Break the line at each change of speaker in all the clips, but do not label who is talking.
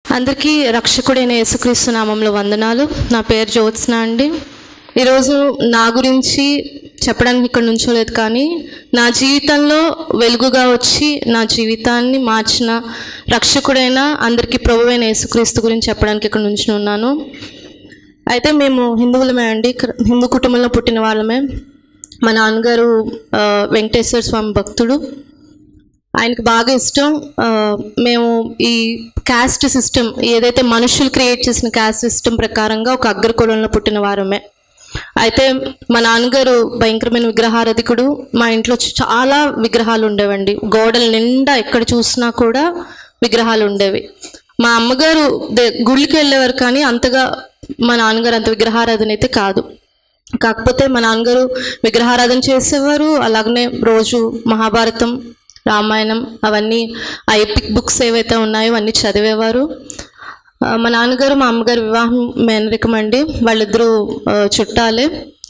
అందరికీ రక్షకుడైన యేసుక్రీస్తు నామంలో వందనాలు నా పేరు జ్యోత్స్న అండి ఈరోజు నా గురించి చెప్పడానికి ఇక్కడ నుంచోలేదు కానీ నా జీవితంలో వెలుగుగా వచ్చి నా జీవితాన్ని మార్చిన రక్షకుడైన అందరికీ ప్రభువైన యేసుక్రీస్తు గురించి చెప్పడానికి ఇక్కడ నుంచి ఉన్నాను అయితే మేము హిందువులమే అండి క్ర- హిందూ కుటుంబంలో పుట్టిన వాళ్ళమే మా నాన్నగారు ఆ, వెంకటేశ్వర స్వామి భక్తుడు ఆయనకు బాగా ఇష్టం ఆ, మేము ఈ క్యాస్ట్ సిస్టమ్ ఏదైతే మనుషులు క్రియేట్ చేసిన క్యాస్ట్ సిస్టమ్ ప్రకారంగా ఒక అగ్రకులంలో పుట్టిన వారమే అయితే మా నాన్నగారు భయంకరమైన విగ్రహారధికుడు మా ఇంట్లో చాలా విగ్రహాలు ఉండేవండి గోడల నిండా ఎక్కడ చూసినా కూడా విగ్రహాలు ఉండేవి మా అమ్మగారు దే- గుళ్ళకి వెళ్ళేవారు కానీ అంతగా మా నాన్నగారు అంత విగ్రహారాధన అయితే కాదు కాకపోతే మా నాన్నగారు విగ్రహారాధన చేసేవారు అలాగనే రోజు మహాభారతం రామాయణం అవన్నీ ఆ ఎపిక్ బుక్స్ ఏవైతే ఉన్నాయో అన్నీ చదివేవారు ఆ, మా నాన్నగారు మా అమ్మగారు వివాహం మేనరికం అండి వాళ్ళిద్దరూ ఆ, చుట్టాలే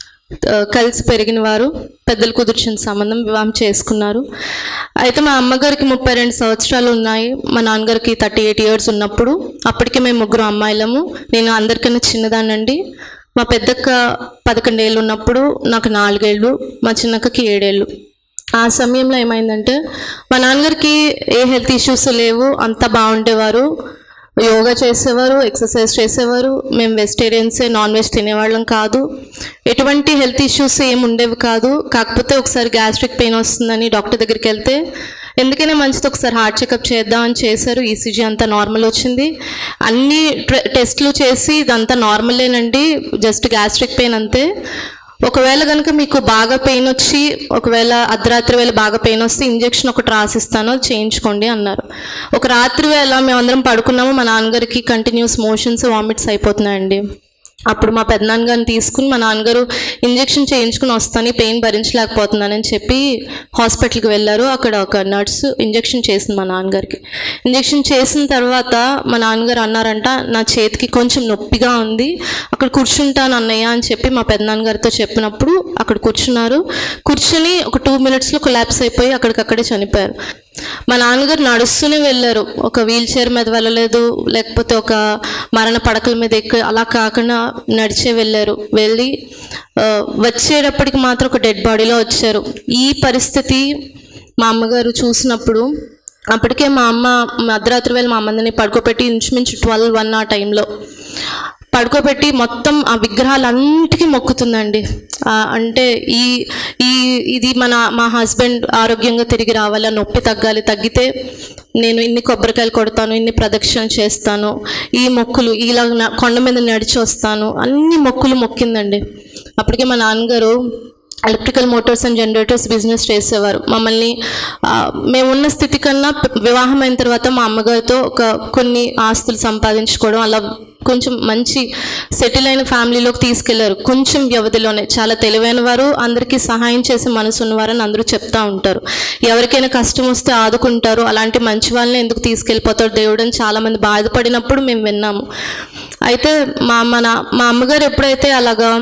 ఆ, కలిసి పెరిగిన వారు పెద్దలు కుదిర్చిన సంబంధం వివాహం చేసుకున్నారు అయితే మా అమ్మగారికి ముప్పై రెండు సంవత్సరాలు ఉన్నాయి మా నాన్నగారికి థర్టీ ఎయిట్ ఇయర్స్ ఉన్నప్పుడు అప్పటికే మేము ముగ్గురు అమ్మాయిలము నేను అందరికన్నా చిన్నదానండి మా పెద్దక్క పదకొండేళ్ళు ఉన్నప్పుడు నాకు నాలుగేళ్ళు మా చిన్నక్కకి ఏడేళ్ళు ఆ సమయంలో ఏమైందంటే మా నాన్నగారికి ఏ హెల్త్ ఇష్యూస్ లేవు అంతా బాగుండేవారు యోగా చేసేవారు ఎక్సర్సైజ్ చేసేవారు మేము వెజిటేరియన్సే నాన్ వెజ్ తినేవాళ్ళం కాదు ఎటువంటి హెల్త్ ఇష్యూస్ ఏమి ఉండేవి కాదు కాకపోతే ఒకసారి గ్యాస్ట్రిక్ పెయిన్ వస్తుందని డాక్టర్ దగ్గరికి వెళ్తే ఎందుకైనా మంచిది ఒకసారి హార్ట్ చెకప్ చేద్దాం అని చేశారు ఈసీజీ అంతా నార్మల్ వచ్చింది అన్ని ట్రె- టెస్ట్లు చేసి ఇదంతా నార్మలేనండి జస్ట్ గ్యాస్ట్రిక్ పెయిన్ అంతే ఒకవేళ కనుక మీకు బాగా పెయిన్ వచ్చి ఒకవేళ అర్ధరాత్రి వేళ బాగా పెయిన్ వస్తే ఇంజెక్షన్ ఒకటి రాసిస్తాను అది చేయించుకోండి అన్నారు ఒక రాత్రి వేళ మేమందరం పడుకున్నాము మా నాన్నగారికి కంటిన్యూస్ మోషన్స్ వామిట్స్ అయిపోతున్నాయండి అప్పుడు మా పెద్దనాన్నగారిని తీసుకుని మా నాన్నగారు ఇంజెక్షన్ చేయించుకుని వస్తాను పెయిన్ భరించలేకపోతున్నానని చెప్పి హాస్పిటల్కి వెళ్ళారు అక్కడ ఒక నర్సు ఇంజెక్షన్ చేసింది మా నాన్నగారికి ఇంజెక్షన్ చేసిన తర్వాత మా నాన్నగారు అన్నారంట నా చేతికి కొంచెం నొప్పిగా ఉంది అక్కడ కూర్చుంటాను అన్నయ్య అని చెప్పి మా పెద్దనాన్నగారితో చెప్పినప్పుడు అక్కడ కూర్చున్నారు కూర్చుని ఒక టూ మినిట్స్లో కొలాప్స్ అయిపోయి అక్కడికక్కడే చనిపోయారు మా నాన్నగారు నడుస్తూనే వెళ్ళారు ఒక వీల్ చైర్ మీద వెళ్ళలేదు లేకపోతే ఒక మరణ పడకల మీద ఎక్క అలా కాకుండా నడిచే వెళ్ళారు వెళ్ళి ఆ, వచ్చేటప్పటికి మాత్రం ఒక డెడ్ బాడీలో వచ్చారు ఈ పరిస్థితి మా అమ్మగారు చూసినప్పుడు అప్పటికే మా అమ్మ అర్ధరాత్రి వేళ మా అమ్మని పడుకోబెట్టి ఇంచుమించు ట్వెల్వ్ వన్ ఆ టైంలో పడుకోబెట్టి మొత్తం ఆ విగ్రహాలన్నిటికీ మొక్కుతుందండి ఆ, అంటే ఈ ఈ ఇది మన మా హస్బెండ్ ఆరోగ్యంగా తిరిగి రావాలి ఆ నొప్పి తగ్గాలి తగ్గితే నేను ఇన్ని కొబ్బరికాయలు కొడతాను ఇన్ని ప్రదక్షిణలు చేస్తాను ఈ మొక్కులు ఇలా నా- కొండ మీద నడిచి వస్తాను అన్ని మొక్కులు మొక్కిందండి అప్పటికే మా నాన్నగారు electrical motors and generators business చేసేవారు మమ్మల్ని ఆ, మేమున్న స్థితి కన్నా ప- వివాహం అయిన తర్వాత మా అమ్మగారితో ఒక కొన్ని ఆస్తులు సంపాదించుకోవడం అలా కొంచెం మంచి సెటిల్ అయిన ఫ్యామిలీలోకి తీసుకెళ్లారు కొంచెం వ్యవధిలోనే చాలా తెలివైన వారు అందరికీ సహాయం చేసే మనసు ఉన్నవారని అందరూ చెప్తా ఉంటారు ఎవరికైనా కష్టం వస్తే ఆదుకుంటారు అలాంటి మంచి వాళ్ళని ఎందుకు తీసుకెళ్ళిపోతాడు దేవుడు అని చాలామంది బాధపడినప్పుడు మేము విన్నాము అయితే మా మన మా అమ్మగారు ఎప్పుడైతే అలాగా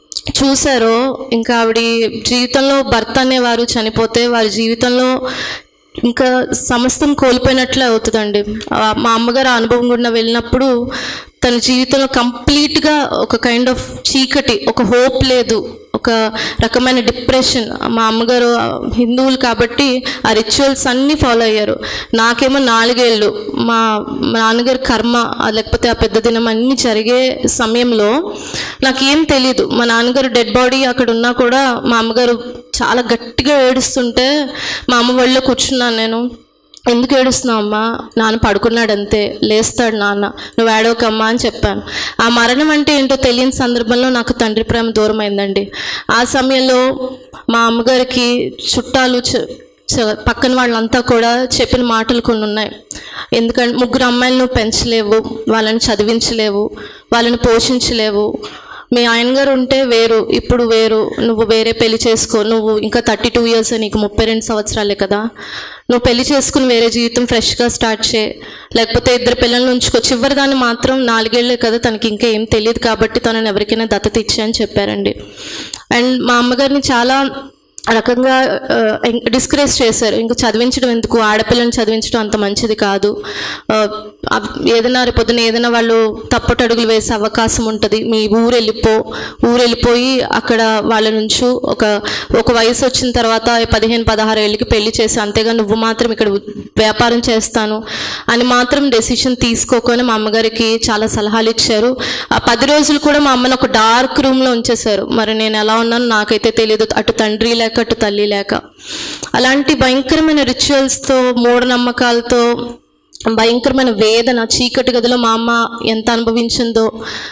చూసారో ఇంకా ఆవిడ జీవితంలో భర్త అనేవారు చనిపోతే వారి జీవితంలో ఇంకా సమస్తం కోల్పోయినట్లే అవుతుందండి ఆ, మా అమ్మగారు ఆ అనుభవం గుండా వెళ్ళినప్పుడు తన జీవితంలో కంప్లీట్గా ఒక కైండ్ ఆఫ్ చీకటి ఒక హోప్ లేదు ఒక రకమైన డిప్రెషన్ మా అమ్మగారు ఆ, హిందువులు కాబట్టి ఆ రిచువల్స్ అన్నీ ఫాలో అయ్యారు నాకేమో నాలుగేళ్ళు మా మా నాన్నగారి కర్మ ఆ లేకపోతే ఆ పెద్ద దినం అన్నీ జరిగే సమయంలో నాకేం తెలియదు మా నాన్నగారు డెడ్ బాడీ అక్కడ ఉన్నా కూడా మా అమ్మగారు చాలా గట్టిగా ఏడుస్తుంటే మా అమ్మ ఒళ్ళో కూర్చున్నాను నేను ఎందుకు ఏడుస్తున్నావు అమ్మా నాన్న పడుకున్నాడు అంతే లేస్తాడు నాన్న నువ్వు ఏడవకమ్మా అని చెప్పాను ఆ మరణం అంటే ఏంటో తెలియని సందర్భంలో నాకు తండ్రి ప్రేమ దూరం అయిందండి ఆ సమయంలో మా అమ్మగారికి చుట్టాలు చ- చ- పక్కన వాళ్ళంతా కూడా చెప్పిన మాటలు కొన్ని ఉన్నాయి ఎందుకంటే ముగ్గురు అమ్మాయిలను నువ్వు పెంచలేవు వాళ్ళని చదివించలేవు వాళ్ళని పోషించలేవు మీ ఆయన గారు ఉంటే వేరు ఇప్పుడు వేరు నువ్వు వేరే పెళ్లి చేసుకో నువ్వు ఇంకా థర్టీ టూ ఇయర్స్ నీకు ముప్పై రెండు సంవత్సరాలే కదా నువ్వు పెళ్లి చేసుకుని వేరే జీవితం ఫ్రెష్గా స్టార్ట్ చేయి లేకపోతే ఇద్దరు పిల్లల్ని ఉంచుకో చివరి దాన్ని మాత్రం నాలుగేళ్లే కదా తనకి ఇంకా ఏం తెలియదు కాబట్టి తనని ఎవరికైనా దత్తత ఇచ్చే అని చెప్పారండి అండ్ మా అమ్మగారిని చాలా రకంగా డిస్కరేజ్ చేశారు ఇంకా చదివించడం ఎందుకు ఆడపిల్లని చదివించడం అంత మంచిది కాదు ఆ, అబ్- ఏదైనా రేపు పొద్దున ఏదైనా వాళ్ళు తప్పటి అడుగులు వేసే అవకాశం ఉంటుంది మీ ఊరు వెళ్ళిపో ఊరు వెళ్ళిపోయి అక్కడ వాళ్ళ నుంచి ఒక ఒక వయసు వచ్చిన తర్వాత పదిహేను పదహారు ఏళ్ళకి పెళ్లి చేసి అంతేగా నువ్వు మాత్రం ఇక్కడ వ్యాపారం చేస్తాను అని మాత్రం డెసిషన్ తీసుకోకొని మా అమ్మగారికి చాలా సలహాలు ఇచ్చారు ఆ పది రోజులు కూడా మా అమ్మని ఒక డార్క్ రూమ్లో ఉంచేశారు మరి నేను ఎలా ఉన్నాను నాకైతే తెలియదు అటు తండ్రి లేక అటు తల్లి లేక అలాంటి భయంకరమైన రిచువల్స్తో మూఢనమ్మకాలతో భయంకరమైన వేదన చీకటి గదిలో మా అమ్మ ఎంత అనుభవించిందో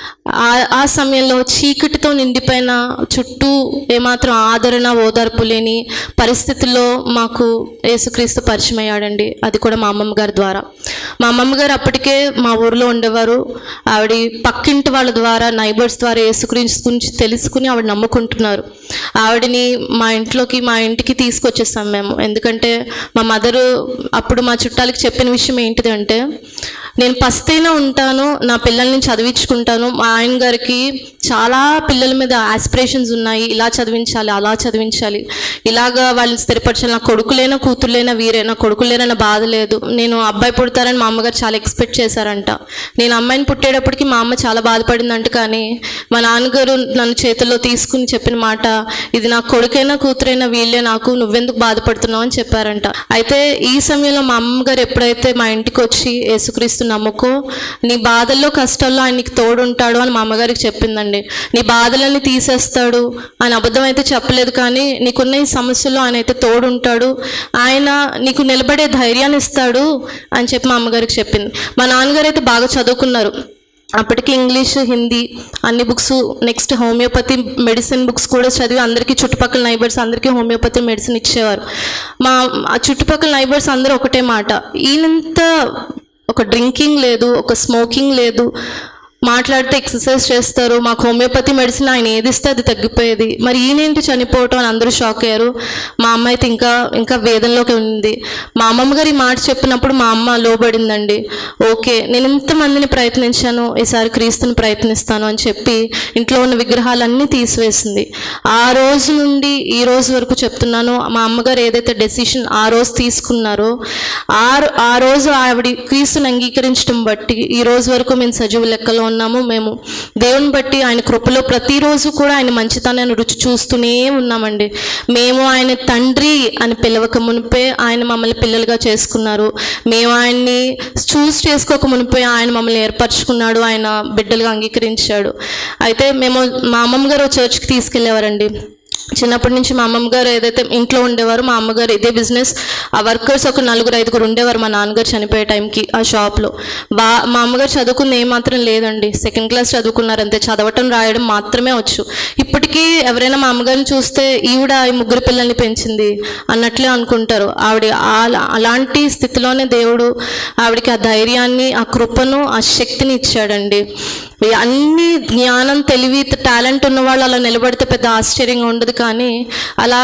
ఆ ఆ సమయంలో చీకటితో నిండిపోయిన చుట్టూ ఏమాత్రం ఆదరణ ఓదార్పు లేని పరిస్థితుల్లో మాకు యేసుక్రీస్తు పరిచయం అయ్యాడండి అది కూడా మా అమ్మమ్మ గారి ద్వారా మా అమ్మమ్మ గారు అప్పటికే మా ఊరిలో ఉండేవారు ఆవిడ పక్కింటి వాళ్ళ ద్వారా నైబర్స్ ద్వారా యేసుక్రీస్తు గురించి తెలుసుకుని ఆవిడ నమ్ముకుంటున్నారు ఆవిడని మా ఇంట్లోకి మా ఇంటికి తీసుకొచ్చేసాం మేము ఎందుకంటే మా మదరు అప్పుడు మా చుట్టాలకి చెప్పిన విషయం ఏంటిదంటే నేను పస్తైనా ఉంటాను నా పిల్లల్ని చదివించుకుంటాను మా ఆయన గారికి చాలా పిల్లల మీద ఆస్పిరేషన్స్ ఉన్నాయి ఇలా చదివించాలి అలా చదివించాలి ఇలాగా వాళ్ళని స్థిరపరచాలి నా కొడుకులైనా కూతుర్లైనా వీరే నా కొడుకులేనా బాధ లేదు నేను అబ్బాయి పుడతారని మా అమ్మగారు చాలా ఎక్స్పెక్ట్ చేశారంట నేను అమ్మాయిని పుట్టేటప్పటికి మా అమ్మ చాలా బాధపడిందంట కానీ మా నాన్నగారు నన్ను చేతుల్లో తీసుకుని చెప్పిన మాట ఇది నా కొడుకైనా కూతురైనా వీళ్ళే నాకు నువ్వెందుకు బాధపడుతున్నావు అని చెప్పారంట అయితే ఈ సమయంలో మా అమ్మగారు ఎప్పుడైతే మా ఇంటికి వచ్చి యేసుక్రీస్తు నమ్ముకో నీ బాధల్లో కష్టాల్లో ఆయన నీకు తోడుంటాడు అని మా అమ్మగారికి చెప్పిందండి నీ బాధలన్నీ తీసేస్తాడు ఆయన అబద్ధం అయితే చెప్పలేదు కానీ నీకున్న ఈ సమస్యల్లో ఆయన అయితే తోడుంటాడు ఆయన నీకు నిలబడే ధైర్యాన్ని ఇస్తాడు అని చెప్పి మా అమ్మగారికి చెప్పింది మా నాన్నగారు అయితే బాగా చదువుకున్నారు అప్పటికి ఇంగ్లీష్ హిందీ అన్ని books next homeopathy medicine books కూడా చదివి అందరికీ చుట్టుపక్కల నైబర్స్ అందరికీ హోమియోపతి మెడిసిన్ ఇచ్చేవారు మా ఆ చుట్టుపక్కల నైబర్స్ అందరూ ఒకటే మాట ఈయనంత ఒక డ్రింకింగ్ లేదు ఒక స్మోకింగ్ లేదు మాట్లాడితే ఎక్సర్సైజ్ చేస్తారు మాకు హోమియోపతి మెడిసిన్ ఆయన ఏది ఇస్తే అది తగ్గిపోయేది మరి ఈయనేంటి చనిపోవటం అని అందరూ షాక్ అయ్యారు మా అమ్మ అయితే ఇంకా ఇంకా వేదనలోకి ఉంది మా అమ్మమ్మ గారు ఈ మాట చెప్పినప్పుడు మా అమ్మ లోబడిందండి ఓకే నేను ఇంతమందిని ప్రయత్నించాను ఈసారి క్రీస్తుని ప్రయత్నిస్తాను అని చెప్పి ఇంట్లో ఉన్న విగ్రహాలన్నీ తీసివేసింది ఆ రోజు నుండి ఈ రోజు వరకు చెప్తున్నాను మా అమ్మగారు ఏదైతే డెసిషన్ ఆ రోజు తీసుకున్నారో ఆ రో- ఆ రోజు ఆవిడ క్రీస్తుని అంగీకరించడం బట్టి ఈ రోజు వరకు మేము సజీవ లెక్కలో ఉన్నాము మేము దేవుని బట్టి ఆయన కృపలో ప్రతిరోజు కూడా ఆయన మంచితనాన్ని రుచి చూస్తూనే ఉన్నామండి మేము ఆయన తండ్రి అని పిలవక మునిపే ఆయన మమ్మల్ని పిల్లలుగా చేసుకున్నారు మేము ఆయన్ని చూస్ చేసుకోక మునిపే ఆయన మమ్మల్ని ఏర్పరచుకున్నాడు ఆయన బిడ్డలుగా అంగీకరించాడు అయితే మేము మా అమ్మమ్మ గారు చర్చ్కి తీసుకెళ్ళేవారండి చిన్నప్పటి నుంచి మా అమ్మమ్మ గారు ఏదైతే ఇంట్లో ఉండేవారు మా అమ్మగారు ఇదే బిజినెస్ ఆ వర్కర్స్ ఒక నలుగురు ఐదుగురు ఉండేవారు మా నాన్నగారు చనిపోయే టైంకి ఆ షాప్లో బా మా అమ్మగారు చదువుకుంది ఏమాత్రం లేదండి సెకండ్ క్లాస్ చదువుకున్నారు అంతే చదవటం రాయడం మాత్రమే వచ్చు ఇప్పటికీ ఎవరైనా మా అమ్మగారిని చూస్తే ఈవిడ ఈ ముగ్గురు పిల్లల్ని పెంచింది అన్నట్లే అనుకుంటారు ఆవిడ ఆ- అలాంటి స్థితిలోనే దేవుడు ఆవిడకి ఆ ధైర్యాన్ని ఆ కృపను ఆ శక్తిని ఇచ్చాడండి ఈ అన్ని జ్ఞానం తెలివి టాలెంట్ ఉన్న వాళ్ళు అలా నిలబడితే పెద్ద ఆశ్చర్యంగా ఉండదు కానీ అలా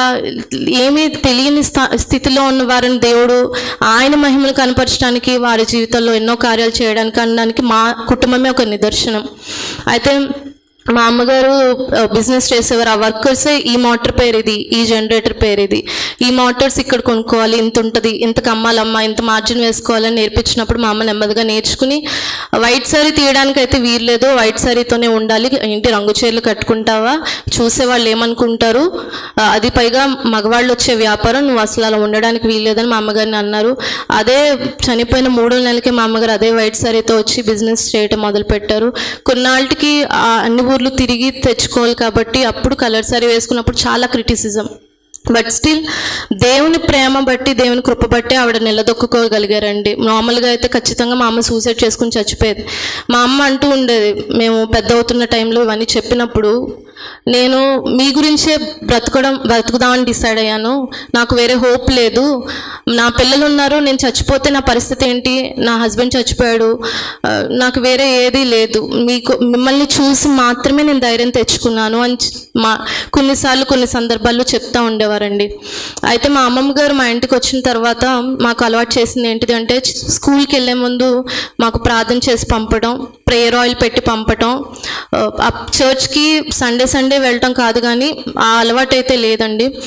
ఏమీ తెలియని స్థా- స్థితిలో ఉన్న వారిని దేవుడు ఆయన మహిమను కనపరచడానికి వారి జీవితంలో ఎన్నో కార్యాలు చేయడానికి అనడానికి మా కుటుంబమే ఒక నిదర్శనం అయితే మా అమ్మగారు బిజినెస్ చేసేవారు ఆ వర్కర్సే ఈ మోటార్ పేరు ఇది ఈ జనరేటర్ పేరు ఇది ఈ మోటార్స్ ఇక్కడ కొనుక్కోవాలి ఇంత ఉంటుంది ఇంతకు అమ్మాలమ్మా ఇంత మార్జిన్ వేసుకోవాలని నేర్పించినప్పుడు మా అమ్మ నెమ్మదిగా నేర్చుకుని వైట్ సారీ తీయడానికి అయితే వీర్లేదు వైట్ సారీతోనే ఉండాలి ఏంటి రంగు చీరలు కట్టుకుంటావా చూసే వాళ్ళు ఏమనుకుంటారు ఆ, అది పైగా మగవాళ్ళు వచ్చే వ్యాపారం నువ్వు అసలు అలా ఉండడానికి వీల్లేదని మా అమ్మగారిని అన్నారు అదే చనిపోయిన మూడో నెలలకి మా అమ్మగారు అదే వైట్ సారీతో వచ్చి బిజినెస్ చేయటం మొదలుపెట్టారు కొన్నాళ్ళకి ఆ అన్ని ఊర్లు తిరిగి తెచ్చుకోవాలి కాబట్టి అప్పుడు కలర్ సారీ వేసుకున్నప్పుడు చాలా క్రిటిసిజం బట్ స్టిల్ దేవుని ప్రేమ బట్టి దేవుని కృప బట్టి ఆవిడ నిలదొక్కుకోగలిగారండి నార్మల్గా అయితే ఖచ్చితంగా మా అమ్మ సూసైడ్ చేసుకుని చచ్చిపోయేది మా అమ్మ అంటూ ఉండేది మేము పెద్ద అవుతున్న టైంలో ఇవన్నీ చెప్పినప్పుడు నేను మీ గురించే బ్రతకడం బ్రతుకుదామని డిసైడ్ అయ్యాను నాకు వేరే హోప్ లేదు నా పిల్లలు ఉన్నారు నేను చచ్చిపోతే నా పరిస్థితి ఏంటి నా హస్బెండ్ చచ్చిపోయాడు ఆ, నాకు వేరే ఏదీ లేదు మీకు మిమ్మల్ని చూసి మాత్రమే నేను ధైర్యం తెచ్చుకున్నాను అని చె- మా కొన్నిసార్లు కొన్ని సందర్భాల్లో చెప్తా ఉండేవారండి అయితే మా అమ్మమ్మ గారు మా ఇంటికి వచ్చిన తర్వాత మాకు అలవాటు చేసింది ఏంటిది అంటే చ- స్కూల్కి వెళ్ళే ముందు మాకు ప్రార్థన చేసి పంపడం ప్రేయర్ ఆయిల్ పెట్టి పంపటం ఆ, ఆ చర్చ్కి సండే సండే వెళ్ళటం కాదు కానీ ఆ అలవాటు అయితే లేదండి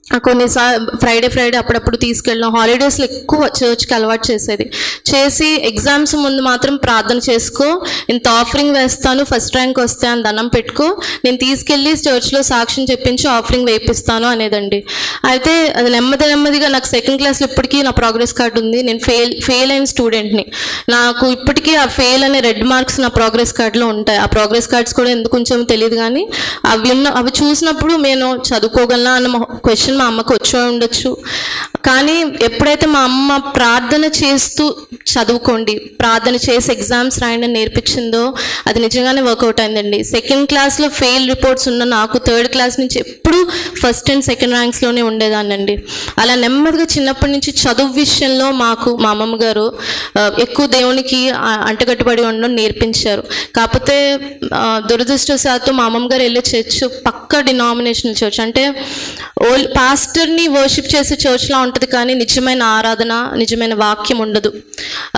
కొన్నిసార్లు ఫ్రైడే ఫ్రైడే అప్పుడప్పుడు తీసుకెళ్ళడం హాలిడేస్లో ఎక్కువ చర్చ్కి అలవాటు చేసేది చేసి ఎగ్జామ్స్ ముందు మాత్రం ప్రార్థన చేసుకో ఇంత ఆఫరింగ్ వేస్తాను ఫస్ట్ ర్యాంక్ వస్తే అని దండం పెట్టుకో నేను తీసుకెళ్ళి చర్చ్లో సాక్ష్యం చెప్పించి ఆఫరింగ్ వేయిస్తాను అనేదండి అయితే అది నెమ్మది నెమ్మదిగా నాకు సెకండ్ క్లాస్లో ఇప్పటికీ నా ప్రోగ్రెస్ కార్డు ఉంది నేను ఫెయిల్ ఫెయిల్ అయిన స్టూడెంట్ని నాకు ఇప్పటికీ ఆ ఫెయిల్ అనే రెడ్ మార్క్స్ నా ప్రోగ్రెస్ కార్డులో ఉంటాయి ఆ ప్రోగ్రెస్ కార్డ్స్ కూడా ఎందుకు ఉంచామో తెలియదు కానీ అవి ఉన్న అవి చూసినప్పుడు నేను చదువుకోగలనా అన్న క్వశ్చన్ మా అమ్మకు వచ్చి ఉండొచ్చు కానీ ఎప్పుడైతే మా అమ్మ ప్రార్థన చేస్తూ చదువుకోండి ప్రార్థన చేసి ఎగ్జామ్స్ రాయండి అని నేర్పించిందో అది నిజంగానే వర్కౌట్ అయిందండి సెకండ్ క్లాస్లో ఫెయిల్ రిపోర్ట్స్ ఉన్న నాకు థర్డ్ క్లాస్ నుంచి ఎప్పుడూ ఫస్ట్ అండ్ సెకండ్ ర్యాంక్స్లోనే ఉండేదాన్నండి అలా నెమ్మదిగా చిన్నప్పటి నుంచి చదువు విషయంలో మాకు మా అమ్మమ్మ గారు ఆ, ఎక్కువ దేవునికి ఆ, అంటగట్టుబడి ఉండడం నేర్పించారు కాకపోతే ఆ, దురదృష్టవశాత్తు మా అమ్మమ్మ గారు వెళ్ళే చర్చ్ పక్క డినామినేషనల్ చర్చ్ అంటే ఓల్ పాస్టర్ని వర్షిప్ చేసే చర్చ్లా ఉంటుంది కానీ నిజమైన ఆరాధన నిజమైన వాక్యం ఉండదు ఆ,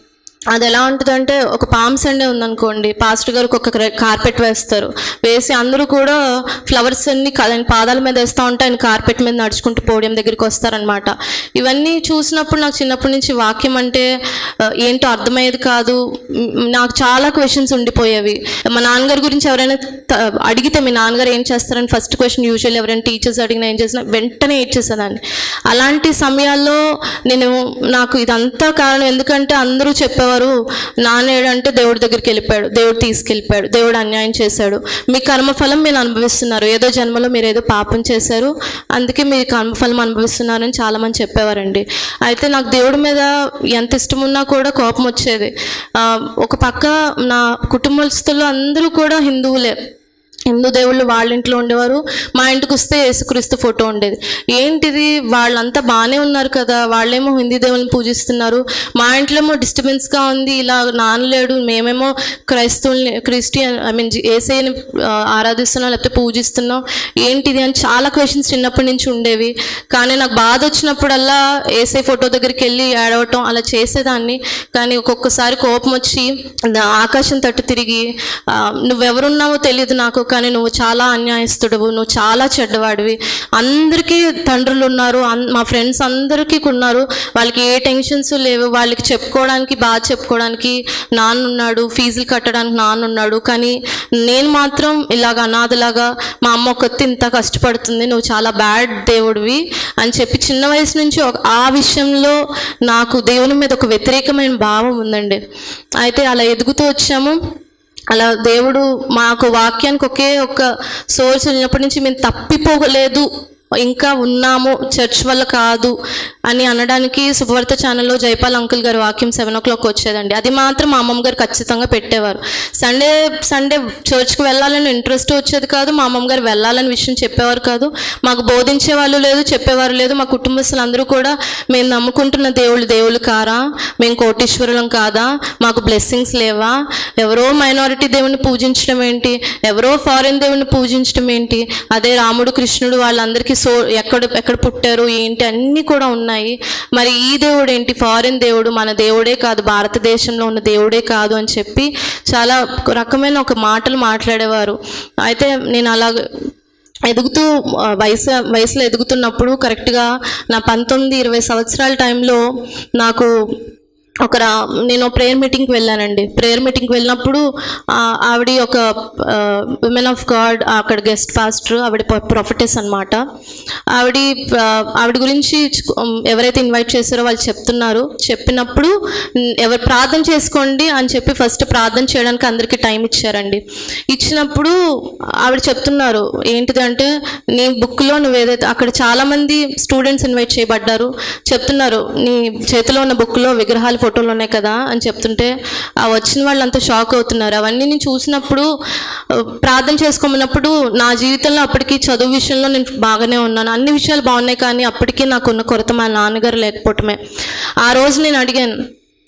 అది ఎలా ఉంటుందంటే ఒక పామ్ సండే ఉందనుకోండి పాస్టర్ గారికి ఒక కార్పెట్ వేస్తారు వేసి అందరూ కూడా ఫ్లవర్స్ అన్ని క- ఆయన పాదాల మీద వేస్తూ ఉంటే ఆయన కార్పెట్ మీద నడుచుకుంటూ పోడియం దగ్గరికి వస్తారనమాట ఇవన్నీ చూసినప్పుడు నాకు చిన్నప్పటి నుంచి వాక్యం అంటే ఆ, ఏంటో అర్థమయ్యేది కాదు మ్, నాకు చాలా క్వశ్చన్స్ ఉండిపోయేవి మా నాన్నగారి గురించి ఎవరైనా త- అడిగితే మీ నాన్నగారు ఏం చేస్తారని ఫస్ట్ క్వశ్చన్ యూజువల్ ఎవరైనా టీచర్స్ అడిగినా ఏం చేసినా వెంటనే ఇచ్చేసేదాన్ని అలాంటి సమయాల్లో నేను నాకు ఇదంతా కారణం ఎందుకంటే అందరూ చెప్పేవారు నానేడు అంటే దేవుడి దగ్గరికి వెళ్ళిపోయాడు దేవుడు తీసుకెళ్ళిపోయాడు దేవుడు అన్యాయం చేశాడు మీ కర్మఫలం మీరు అనుభవిస్తున్నారు ఏదో జన్మలో మీరు ఏదో పాపం చేశారు అందుకే మీరు కర్మఫలం అనుభవిస్తున్నారని చాలామంది చెప్పేవారండి అయితే నాకు దేవుడి మీద ఎంత ఇష్టం ఉన్నా కూడా కోపం వచ్చేది ఆ, ఒక పక్క నా కుటుంబస్తులు అందరూ కూడా హిందువులే హిందూ దేవుళ్ళు వాళ్ళ ఇంట్లో ఉండేవారు మా ఇంటికి వస్తే యేసుక్రీస్తు ఫోటో ఉండేది ఏంటిది వాళ్ళంతా బాగానే ఉన్నారు కదా వాళ్ళేమో హిందీ దేవుళ్ళని పూజిస్తున్నారు మా ఇంట్లో ఏమో డిస్టర్బెన్స్గా ఉంది ఇలా నాన్నలేడు మేమేమో క్రైస్తవుల్ని క్రిస్టియన్ ఐ మీన్ ఏసైని ఆరాధిస్తున్నాం లేకపోతే పూజిస్తున్నాం ఏంటిది అని చాలా క్వశ్చన్స్ చిన్నప్పటి నుంచి ఉండేవి కానీ నాకు బాధ వచ్చినప్పుడల్లా ఏసై ఫోటో దగ్గరికి వెళ్ళి ఏడవటం అలా చేసేదాన్ని కానీ ఒక్కొక్కసారి కోపం వచ్చి ద- ఆకాశం తట్టు తిరిగి ఆ, నువ్వెవరున్నావో తెలియదు నాకు కానీ నువ్వు చాలా అన్యాయస్తుడవు నువ్వు చాలా చెడ్డవాడివి అందరికీ తండ్రులు ఉన్నారు అన్- మా ఫ్రెండ్స్ అందరికీ ఉన్నారు వాళ్ళకి ఏ టెన్షన్స్ లేవు వాళ్ళకి చెప్పుకోవడానికి బాగా చెప్పుకోవడానికి నాన్న ఉన్నాడు ఫీజులు కట్టడానికి నాన్న ఉన్నాడు కానీ నేను మాత్రం ఇలాగ అనాథలాగా మా అమ్మ ఒక్కతి ఇంత కష్టపడుతుంది నువ్వు చాలా బ్యాడ్ దేవుడివి అని చెప్పి చిన్న వయసు నుంచి ఒక- ఆ విషయంలో నాకు దేవుని మీద ఒక వ్యతిరేకమైన భావం ఉందండి అయితే అలా ఎదుగుతూ వచ్చాము అలా దేవుడు మాకు వాక్యానికి ఒకే ఒక సోర్స్ ఉన్నప్పటి నుంచి మేము తప్పిపోలేదు ఇంకా ఉన్నాము చర్చ్ వల్ల కాదు అని అనడానికి శుభవార్త ఛానల్లో జైపాల్ అంకుల్ గారి వాక్యం సెవెన్ ఓ క్లాక్ వచ్చేదండి అది మాత్రం మా అమ్మమ్మ గారు ఖచ్చితంగా పెట్టేవారు సండే సండే చర్చ్కి వెళ్ళాలని ఇంట్రెస్ట్ వచ్చేది కాదు మా అమ్మమ్మ గారు వెళ్ళాలని విషయం చెప్పేవారు కాదు మాకు బోధించే వాళ్ళు లేదు చెప్పేవారు లేదు మా కుటుంబస్తులు అందరూ కూడా మేము నమ్ముకుంటున్న దేవుళ్ళు దేవుళ్ళు కారా మేము కోటీశ్వరులం కాదా మాకు బ్లెస్సింగ్స్ లేవా ఎవరో మైనారిటీ దేవుని పూజించడం ఏంటి ఎవరో ఫారిన్ దేవుని పూజించడం ఏంటి అదే రాముడు కృష్ణుడు వాళ్ళందరికీ సో ఎక్కడ ఎక్కడ పుట్టారు ఏంటి అన్నీ కూడా ఉన్నాయి మరి ఈ దేవుడు ఏంటి ఫారిన్ దేవుడు మన దేవుడే కాదు భారతదేశంలో ఉన్న దేవుడే కాదు అని చెప్పి చాలా రకమైన ఒక మాటలు మాట్లాడేవారు అయితే నేను అలాగ ఎదుగుతూ ఆ, వయసు వయసులో ఎదుగుతున్నప్పుడు కరెక్ట్గా నా పంతొమ్మిది ఇరవై సంవత్సరాల టైంలో నాకు ఒక రా- నేను ప్రేయర్ మీటింగ్కి వెళ్ళానండి ప్రేయర్ మీటింగ్కి వెళ్ళినప్పుడు ఆ, ఆవిడ ఒక విమెన్ ఆఫ్ గాడ్ అక్కడ గెస్ట్ పాస్టర్ ఆవిడ ప్రొఫెటెస్ అనమాట ఆవిడ ఆ, ఆవిడ గురించి చ- ఉమ్, ఎవరైతే ఇన్వైట్ చేశారో వాళ్ళు చెప్తున్నారు చెప్పినప్పుడు ఉమ్, ఎవరు ప్రార్థన చేసుకోండి అని చెప్పి ఫస్ట్ ప్రార్థన చేయడానికి అందరికీ టైం ఇచ్చారండి ఇచ్చినప్పుడు ఆవిడ చెప్తున్నారు ఏంటిదంటే నీ బుక్లో నువ్వు ఏదైతే అక్కడ చాలామంది స్టూడెంట్స్ ఇన్వైట్ చేయబడ్డారు చెప్తున్నారు నీ చేతిలో ఉన్న బుక్లో విగ్రహాల ఫోటోలు ఉన్నాయి కదా అని చెప్తుంటే ఆ వచ్చిన వాళ్ళంతా షాక్ అవుతున్నారు అవన్నీ నేను చూసినప్పుడు ఆ, ప్రార్థన చేసుకోమన్నప్పుడు నా జీవితంలో అప్పటికి చదువు విషయంలో నేను బాగానే ఉన్నాను అన్ని విషయాలు బాగున్నాయి కానీ అప్పటికీ నాకున్న కొరత మా నాన్నగారు లేకపోవటమే ఆ రోజు నేను అడిగాను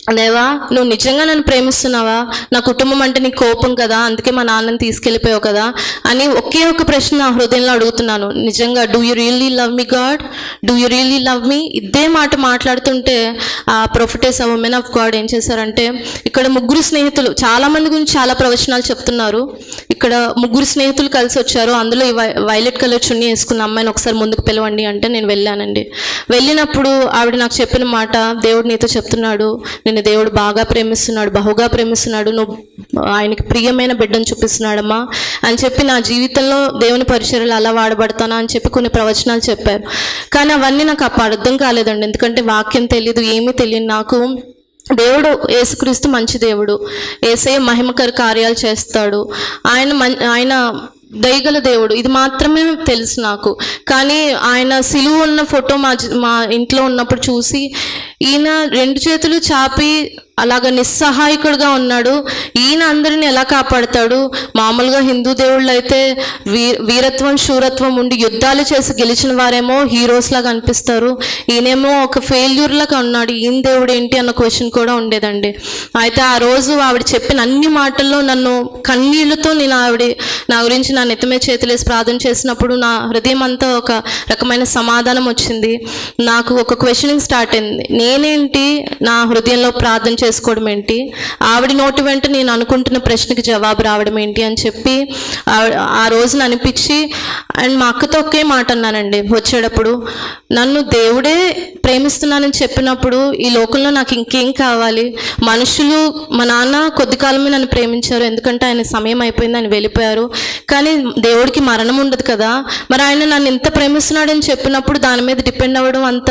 దేవా నువ్వు నిజంగా నన్ను ప్రేమిస్తున్నావా నా కుటుంబం అంటే నీ కోపం కదా అందుకే మా నాన్నని తీసుకెళ్ళిపోయావు కదా అని ఒకే ఒక ప్రశ్న నా హృదయంలో అడుగుతున్నాను నిజంగా do you really love me God do you really love me ఇదే మాట మాట్లాడుతుంటే ఆ ప్రొఫెటర్స్ ఆ ఉమెన్ ఆఫ్ గాడ్ ఏం చేశారంటే ఇక్కడ ముగ్గురు స్నేహితులు చాలా మంది గురించి చాలా ప్రవచనాలు చెప్తున్నారు ఇక్కడ ముగ్గురు స్నేహితులు కలిసి వచ్చారు అందులో ఈ వై- వైలెట్ కలర్ చున్నీ వేసుకున్న అమ్మాయిని ఒకసారి ముందుకు పిలవండి అంటే నేను వెళ్ళానండి వెళ్ళినప్పుడు ఆవిడ నాకు చెప్పిన మాట దేవుడు నీతో చెప్తున్నాడు నిన్ను దేవుడు బాగా ప్రేమిస్తున్నాడు బహుగా ప్రేమిస్తున్నాడు నువ్వు ఆయనకి ప్రియమైన బిడ్డను చూపిస్తున్నాడమ్మా అని చెప్పి నా జీవితంలో దేవుని పరిచర్యలు అలా వాడబడతానా అని చెప్పి కొన్ని ప్రవచనాలు చెప్పారు కానీ అవన్నీ నాకు అప్పుడు అర్థం కాలేదండి ఎందుకంటే వాక్యం తెలియదు ఏమీ తెలియదు నాకు దేవుడు యేసుక్రీస్తు మంచి దేవుడు ఏసే మహిమకర కార్యాలు చేస్తాడు ఆయన మన్ ఆయన దయగల దేవుడు ఇది మాత్రమే తెలుసు నాకు కానీ ఆయన సిలువ ఉన్న ఫోటో మా జ- మా ఇంట్లో ఉన్నప్పుడు చూసి ఈయన రెండు చేతులు చాపి అలాగ నిస్సహాయకుడుగా ఉన్నాడు ఈయన అందరిని ఎలా కాపాడతాడు మామూలుగా హిందూ దేవుళ్ళు అయితే వీ వీరత్వం శూరత్వం ఉండి యుద్ధాలు చేసి గెలిచిన వారేమో హీరోస్ లాగా అనిపిస్తారు ఈయనేమో ఒక ఫెయిల్యూర్ లాగా ఉన్నాడు ఈయన దేవుడు ఏంటి అన్న క్వశ్చన్ కూడా ఉండేదండి అయితే ఆ రోజు ఆవిడ చెప్పిన అన్ని మాటల్లో నన్ను కన్నీళ్లతో నేను ఆవిడ నా గురించి నా నెత్తమే చేతులేసి ప్రార్థన చేసినప్పుడు నా హృదయం అంతా ఒక రకమైన సమాధానం వచ్చింది నాకు ఒక క్వశ్చనింగ్ స్టార్ట్ అయింది నేనేంటి నా హృదయంలో ప్రార్థన చేసుకోవడం ఏంటి ఆవిడ నోటి వెంట నేను అనుకుంటున్న ప్రశ్నకి జవాబు రావడం ఏంటి అని చెప్పి ఆవిడ- ఆ రోజున అనిపించి అండ్ మా అక్కతో ఒకే మాట అన్నానండి వచ్చేటప్పుడు నన్ను దేవుడే ప్రేమిస్తున్నానని చెప్పినప్పుడు ఈ లోకంలో నాకు ఇంకేం కావాలి మనుషులు మా నాన్న కొద్ది కాలమే నన్ను ప్రేమించారు ఎందుకంటే ఆయన సమయం అయిపోయింది ఆయన వెళ్ళిపోయారు కానీ దేవుడికి మరణం ఉండదు కదా మరి ఆయన నన్ను ఎంత ప్రేమిస్తున్నాడని చెప్పినప్పుడు దాని మీద డిపెండ్ అవ్వడం అంత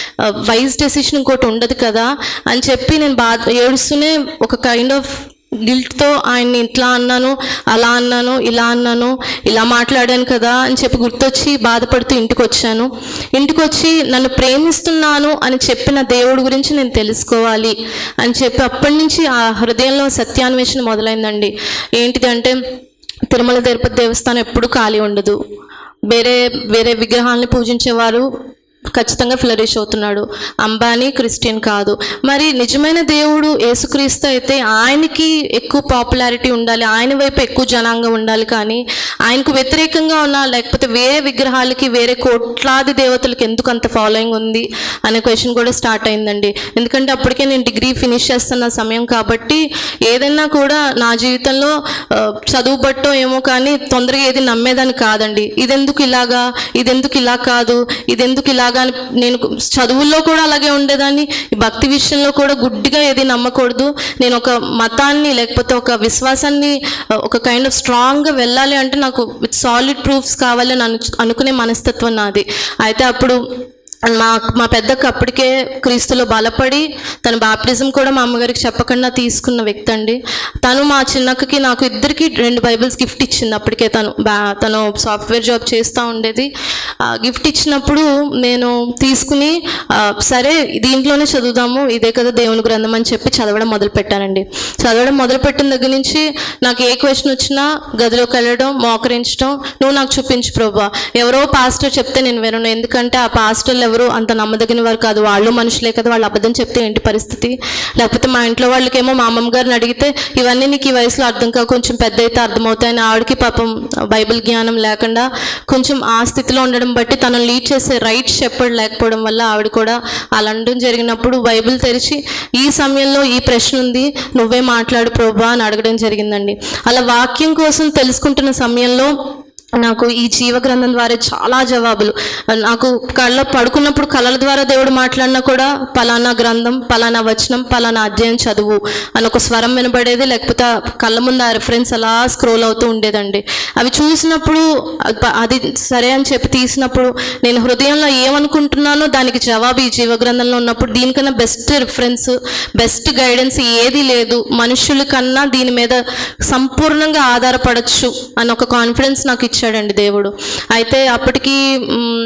వైజ్ డెసిషన్ ఇంకోటి ఉండదు కదా అని చెప్పి నేను బాధ ఏడుస్తూనే ఒక కైండ్ ఆఫ్ గిల్ట్తో ఆయన్ని ఇట్లా అన్నాను అలా అన్నాను ఇలా అన్నాను ఇలా మాట్లాడాను కదా అని చెప్పి గుర్తొచ్చి బాధపడుతూ ఇంటికి వచ్చాను ఇంటికి వచ్చి నన్ను ప్రేమిస్తున్నాను అని చెప్పిన దేవుడి గురించి నేను తెలుసుకోవాలి అని చెప్పి అప్పటి నుంచి ఆ హృదయంలో సత్యాన్వేషణ మొదలైందండి ఏంటిది అంటే తిరుమల తిరుపతి దేవస్థానం ఎప్పుడు ఖాళీ ఉండదు వేరే వేరే విగ్రహాలని పూజించేవారు ఖచ్చితంగా ఫ్లరిష్ అవుతున్నాడు అంబానీ క్రిస్టియన్ కాదు మరి నిజమైన దేవుడు యేసుక్రీస్తు అయితే ఆయనకి ఎక్కువ పాపులారిటీ ఉండాలి ఆయన వైపు ఎక్కువ జనాంగం ఉండాలి కానీ ఆయనకు వ్యతిరేకంగా ఉన్న లేకపోతే వేరే విగ్రహాలకి వేరే కోట్లాది దేవతలకి ఎందుకు అంత ఫాలోయింగ్ ఉంది అనే క్వశ్చన్ కూడా స్టార్ట్ అయిందండి ఎందుకంటే అప్పటికే నేను డిగ్రీ ఫినిష్ చేస్తున్న సమయం కాబట్టి ఏదైనా కూడా నా జీవితంలో ఆ, చదువు బట్టో ఏమో కానీ తొందరగా ఏది నమ్మేదాన్ని కాదండి ఇదెందుకు ఇలాగా ఇదెందుకు ఇలా కాదు ఇదెందుకు ఇలాగా అని నేను చదువుల్లో కూడా అలాగే ఉండేదాన్ని ఈ భక్తి విషయంలో కూడా గుడ్డిగా ఏది నమ్మకూడదు నేను ఒక మతాన్ని లేకపోతే ఒక విశ్వాసాన్ని ఆ, ఒక కైండ్ ఆఫ్ స్ట్రాంగ్గా వెళ్ళాలి అంటే నాకు విత్ సాలిడ్ ప్రూఫ్స్ కావాలని అను అనుకునే మనస్తత్వం నాది అయితే అప్పుడు మా మా పెద్దక్క అప్పటికే క్రీస్తులో బలపడి తన బాప్టిజం కూడా మా అమ్మగారికి చెప్పకుండా తీసుకున్న వ్యక్తి అండి తను మా చిన్నక్కకి నాకు ఇద్దరికి రెండు బైబిల్స్ గిఫ్ట్ ఇచ్చింది అప్పటికే తను బా తను సాఫ్ట్వేర్ జాబ్ చేస్తూ ఉండేది గిఫ్ట్ ఇచ్చినప్పుడు నేను తీసుకుని ఆ, సరే దీంట్లోనే చదువుదాము ఇదే కదా దేవుని గ్రంథం అని చెప్పి చదవడం మొదలు పెట్టానండి చదవడం మొదలుపెట్టిన దగ్గర నుంచి నాకు ఏ క్వశ్చన్ వచ్చినా గదిలోకి వెళ్ళడం మోకరించడం నువ్వు నాకు చూపించు ప్రభా ఎవరో పాస్టర్ చెప్తే నేను వినను ఎందుకంటే ఆ పాస్టర్లు ఎవరు అంత నమ్మదగిన వారు కాదు వాళ్ళు మనుషులే కదా వాళ్ళు అబద్ధం చెప్తే ఏంటి పరిస్థితి లేకపోతే మా ఇంట్లో వాళ్ళకేమో మా అమ్మమ్మ గారిని అడిగితే ఇవన్నీ నీకు ఈ వయసులో అర్థం కావు కొంచెం పెద్ద అయితే అర్థమవుతాయని ఆవిడకి పాపం బైబిల్ జ్ఞానం లేకుండా కొంచెం ఆ స్థితిలో ఉండడం బట్టి తను లీడ్ చేసే రైట్ షెపర్డ్ లేకపోవడం వల్ల ఆవిడ కూడా అలా అనడం జరిగినప్పుడు బైబిల్ తెరిచి ఈ సమయంలో ఈ ప్రశ్న ఉంది నువ్వే మాట్లాడు ప్రభా అని అడగడం జరిగిందండి అలా వాక్యం కోసం తెలుసుకుంటున్న సమయంలో నాకు ఈ జీవ గ్రంథం ద్వారా చాలా జవాబులు నాకు కళ్ళ పడుకున్నప్పుడు కళల ద్వారా దేవుడు మాట్లాడినా కూడా పలానా గ్రంథం పలానా వచనం పలానా అధ్యాయం చదువు అని ఒక స్వరం వినబడేది లేకపోతే ఆ కళ్ళ ముందు ఆ రిఫరెన్స్ అలా స్క్రోల్ అవుతూ ఉండేదండి అవి చూసినప్పుడు అబ్బ, అది సరే అని చెప్పి తీసినప్పుడు నేను హృదయంలో ఏమనుకుంటున్నానో దానికి జవాబు ఈ జీవ గ్రంథంలో ఉన్నప్పుడు దీనికన్నా బెస్ట్ రిఫరెన్స్ బెస్ట్ గైడెన్స్ ఏది లేదు మనుషుల కన్నా దీని మీద సంపూర్ణంగా ఆధారపడచ్చు అని ఒక కాన్ఫిడెన్స్ నాకు ఇచ్చాడండి దేవుడు అయితే అప్పటికి మ్,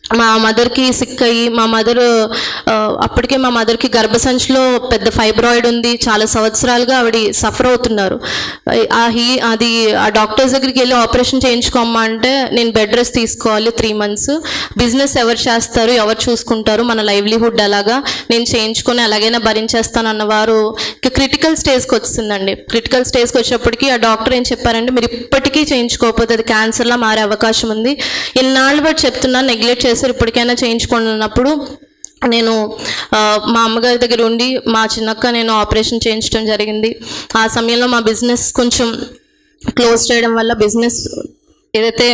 మా మదర్కి సిక్ అయ్యి మా మదర్ అప్పటికే మా మదర్కి గర్భసంచిలో పెద్ద ఫైబ్రాయిడ్ ఉంది చాలా సంవత్సరాలుగా ఆవిడ సఫర్ అవుతున్నారు ఆ హీ అది ఆ డాక్టర్స్ దగ్గరికి వెళ్ళి ఆపరేషన్ చేయించుకోమ్మా అంటే నేను బెడ్ రెస్ట్ తీసుకోవాలి త్రీ మంత్స్ బిజినెస్ ఎవరు చేస్తారు ఎవరు చూసుకుంటారు మన లైవ్లీహుడ్ అలాగా నేను చేయించుకొని ఎలాగైనా భరించేస్తాను అన్నవారు ఇక క్రిటికల్ స్టేజ్కి వచ్చిందండి క్రిటికల్ స్టేజ్కి వచ్చేప్పటికి ఆ డాక్టర్ ఏం చెప్పారంటే మీరు ఇప్పటికీ చేయించుకోకపోతే అది క్యాన్సర్లా మారే అవకాశం ఉంది ఇన్నాళ్ళు బట్టి చెప్తున్నా నెగ్లెక్ట్ చేశారు ఇప్పటికైనా చేయించుకోండి అన్నప్పుడు నేను ఆ, మా అమ్మగారి దగ్గర ఉండి మా చిన్నక్క నేను ఆపరేషన్ చేయించడం జరిగింది ఆ సమయంలో మా బిజినెస్ కొంచెం క్లోజ్ చేయడం వల్ల బిజినెస్ ఏదైతే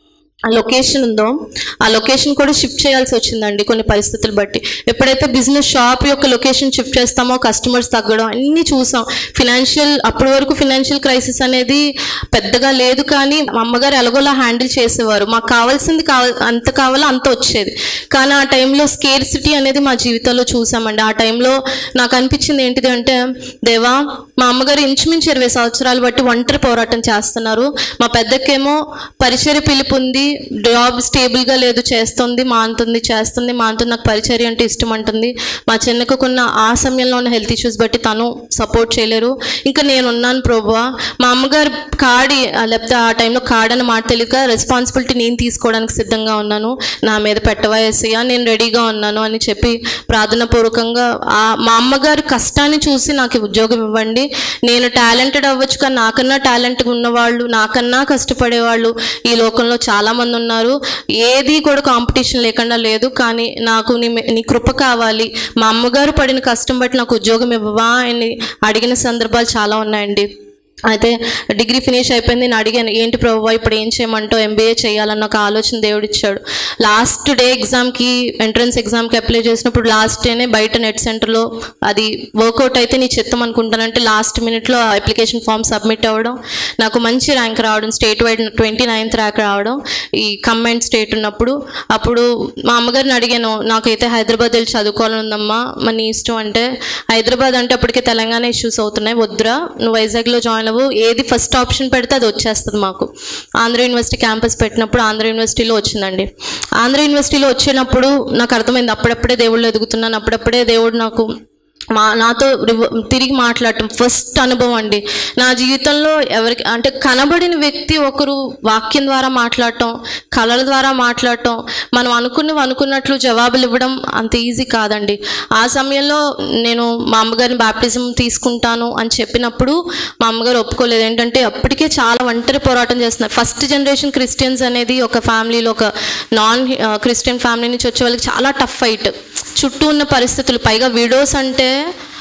ఆ లొకేషన్ ఉందో ఆ లొకేషన్ కూడా షిఫ్ట్ చేయాల్సి వచ్చిందండి కొన్ని పరిస్థితులు బట్టి ఎప్పుడైతే బిజినెస్ షాప్ యొక్క లొకేషన్ షిఫ్ట్ చేస్తామో కస్టమర్స్ తగ్గడం అన్నీ చూసాం ఫినాన్షియల్ అప్పటి వరకు ఫినాన్షియల్ క్రైసిస్ అనేది పెద్దగా లేదు కానీ మా అమ్మగారు ఎలాగోలా హ్యాండిల్ చేసేవారు మాకు కావాల్సింది కావాలి అంత కావాలో అంత వచ్చేది కానీ ఆ టైంలో స్కేర్సిటీ అనేది మా జీవితంలో చూసామండి ఆ టైంలో నాకు అనిపించింది ఏంటిది అంటే దేవా మా అమ్మగారు ఇంచుమించు ఇరవై సంవత్సరాలు బట్టి ఒంటరి పోరాటం చేస్తున్నారు మా పెద్దకేమో పరిచర్య పిలుపు ఉంది జాబ్ స్టేబుల్గా లేదు చేస్తుంది మానుతుంది చేస్తుంది మానుతుంది నాకు పరిచర్య అంటే ఇష్టం అంటుంది మా చిన్నకున్న ఆ సమయంలో ఉన్న హెల్త్ ఇష్యూస్ బట్టి తను సపోర్ట్ చేయలేరు ఇంకా నేను ఉన్నాను ప్రభువా మా అమ్మగారు కాడి ఆ, లేకపోతే ఆ టైంలో కాడని మాట తెలియక రెస్పాన్సిబిలిటీ నేను తీసుకోవడానికి సిద్ధంగా ఉన్నాను నా మీద పెట్టవా ఏసయ్యా నేను రెడీగా ఉన్నాను అని చెప్పి ప్రార్థన పూర్వకంగా ఆ మా అమ్మగారి కష్టాన్ని చూసి నాకు ఈ ఉద్యోగం ఇవ్వండి నేను టాలెంటెడ్ అవ్వచ్చు కానీ నాకన్నా టాలెంట్గా ఉన్నవాళ్ళు నాకన్నా కష్టపడేవాళ్ళు ఈ లోకంలో చాలామంది ఉన్నారు ఏది కూడా కాంపిటీషన్ లేకుండా లేదు కానీ నాకు నీ నీ కృప కావాలి మా అమ్మగారు పడిన కష్టం బట్టి నాకు ఉద్యోగం ఇవ్వవా అని అడిగిన సందర్భాలు చాలా ఉన్నాయండి అయితే డిగ్రీ ఫినిష్ అయిపోయింది నేను అడిగాను ఏంటి ప్రభావ ఇప్పుడు ఏం చేయమంటావు ఎంబీఏ చేయాలన్న ఒక ఆలోచన దేవుడు ఇచ్చాడు లాస్ట్ డే ఎగ్జామ్కి ఎంట్రన్స్ ఎగ్జామ్కి అప్లై చేసినప్పుడు లాస్ట్ డేనే బయట నెట్ సెంటర్లో అది వర్కౌట్ అయితే నీ చిత్తం అనుకుంటానంటే లాస్ట్ మినిట్లో అప్లికేషన్ ఫామ్ సబ్మిట్ అవ్వడం నాకు మంచి ర్యాంక్ రావడం state wide twenty ninth rank రావడం ఈ కంబైన్ స్టేట్ ఉన్నప్పుడు అప్పుడు మా అమ్మగారిని అడిగాను నాకైతే హైదరాబాద్ వెళ్ళి చదువుకోవాలని ఉందమ్మా మరి నీ ఇష్టం అంటే హైదరాబాద్ అంటే అప్పటికే తెలంగాణ ఇష్యూస్ అవుతున్నాయి వద్దురా నువ్వు వైజాగ్లో జాయిన్ అవ్వు ఏది ఫస్ట్ ఆప్షన్ పెడితే అది వచ్చేస్తుంది మాకు ఆంధ్ర యూనివర్సిటీ క్యాంపస్ పెట్టినప్పుడు ఆంధ్ర యూనివర్సిటీలో వచ్చిందండి ఆంధ్ర యూనివర్సిటీలో వచ్చినప్పుడు నాకు అర్థమైంది అప్పుడప్పుడే దేవుళ్ళు ఎదుగుతున్నాను అప్పుడప్పుడే దేవుడు నాకు మా నాతో రివ- తిరిగి మాట్లాడటం ఫస్ట్ అనుభవం అండి నా జీవితంలో ఎవరికి అంటే కనబడిన వ్యక్తి ఒకరు వాక్యం ద్వారా మాట్లాడటం కళల ద్వారా మాట్లాడటం మనం అనుకున్నవి అనుకున్నట్లు జవాబులు ఇవ్వడం అంత ఈజీ కాదండి ఆ సమయంలో నేను మా అమ్మగారిని బాప్టిజం తీసుకుంటాను అని చెప్పినప్పుడు మా అమ్మగారు ఒప్పుకోలేదు ఏంటంటే అప్పటికే చాలా ఒంటరి పోరాటం చేస్తున్నారు ఫస్ట్ జనరేషన్ క్రిస్టియన్స్ అనేది ఒక ఫ్యామిలీలో ఒక నాన్ క్రిస్టియన్ ఫ్యామిలీ నుంచి వచ్చే వాళ్ళకి చాలా టఫ్ ఫైట్ చుట్టూ ఉన్న పరిస్థితులు పైగా విడోస్ అంటే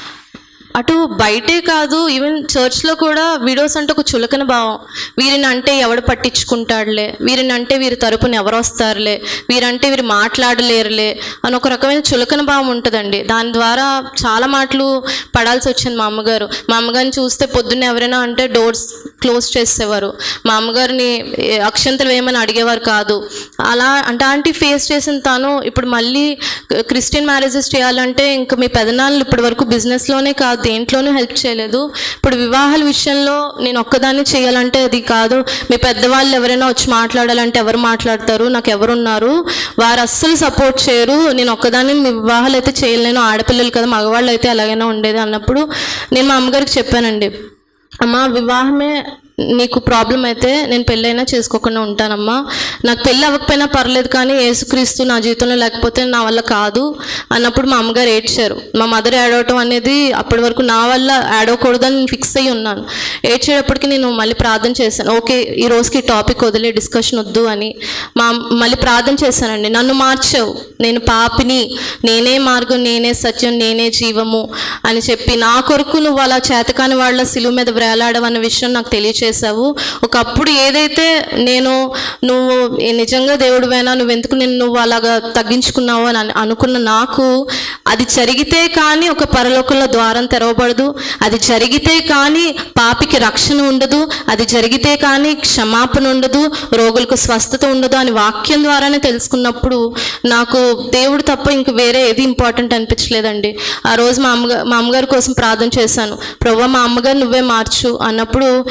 అటు బయటే కాదు ఈవెన్ చర్చ్లో కూడా విడోస్ అంటే ఒక చులకన భావం వీరిని అంటే ఎవడు పట్టించుకుంటాడులే వీరిని అంటే వీరి తరపున ఎవరు వస్తారులే వీరంటే వీరు మాట్లాడలేరులే అని ఒక రకమైన చులకన భావం ఉంటుందండి దాని ద్వారా చాలా మాటలు పడాల్సి వచ్చింది మా అమ్మగారు మా అమ్మగారిని చూస్తే పొద్దున్న ఎవరైనా అంటే డోర్స్ క్లోజ్ చేసేవారు మా అమ్మగారిని ఏ, అక్షంతలు వేయమని అడిగేవారు కాదు అలా అంటే ఆంటీ ఫేస్ చేసిన తాను ఇప్పుడు మళ్ళీ క్రిస్టియన్ మ్యారేజెస్ చేయాలంటే ఇంకా మీ పెదనాళ్ళు ఇప్పటి వరకు బిజినెస్లోనే కాదు దేంట్లోనూ హెల్ప్ చేయలేదు ఇప్పుడు వివాహాల విషయంలో నేను ఒక్కదాన్ని చేయాలంటే అది కాదు మీ పెద్దవాళ్ళు ఎవరైనా వచ్చి మాట్లాడాలంటే ఎవరు మాట్లాడతారు నాకు ఎవరున్నారు వారు అస్సలు సపోర్ట్ చేయరు నేను ఒక్కదాన్ని మీ వివాహాలు అయితే చేయలేను ఆడపిల్లలు కదా మగవాళ్ళు అయితే ఎలాగైనా ఉండేది అన్నప్పుడు నేను మా అమ్మగారికి చెప్పానండి అమ్మ వివాహమే నీకు ప్రాబ్లం అయితే నేను పెళ్ళైనా చేసుకోకుండా ఉంటానమ్మా నాకు పెళ్ళి అవ్వకపోయినా పర్లేదు కానీ యేసుక్రీస్తు నా జీవితంలో లేకపోతే నా వల్ల కాదు అన్నప్పుడు మా అమ్మగారు ఏడ్చారు మా మదర్ ఏడవటం అనేది అప్పటి వరకు నా వల్ల ఏడవకూడదని ఫిక్స్ అయ్యి ఉన్నాను ఏడ్చేటప్పటికి నేను మళ్ళీ ప్రార్థన చేశాను ఓకే ఈ రోజుకి టాపిక్ వదిలే డిస్కషన్ వద్దు అని మా మళ్ళీ ప్రార్థన చేశానండి నన్ను మార్చావు నేను పాపిని నేనే మార్గం నేనే సత్యం నేనే జీవము అని చెప్పి నా కొరకు నువ్వు అలా చేతకాని వాళ్ళ సిలువ మీద వేలాడవన్న విషయం నాకు తెలియచేశావు ఒకప్పుడు ఏదైతే నేను నువ్వు ఏ నిజంగా దేవుడివైనా నువ్వు ఎందుకు నేను నువ్వు అలాగా తగ్గించుకున్నావు అని అను- అనుకున్న నాకు అది జరిగితే కానీ ఒక పరలోకంలో ద్వారం తెరవబడదు అది జరిగితే కానీ పాపికి రక్షణ ఉండదు అది జరిగితే కానీ క్షమాపణ ఉండదు రోగులకు స్వస్థత ఉండదు అని వాక్యం ద్వారానే తెలుసుకున్నప్పుడు నాకు దేవుడు తప్ప ఇంక వేరే ఏది ఇంపార్టెంట్ అనిపించలేదండి ఆ రోజు మా అమ్మగారు మా అమ్మగారి కోసం ప్రార్థన చేశాను ప్రభు మా అమ్మగారు నువ్వే మార్చు అన్నప్పుడు ఇంచుమించు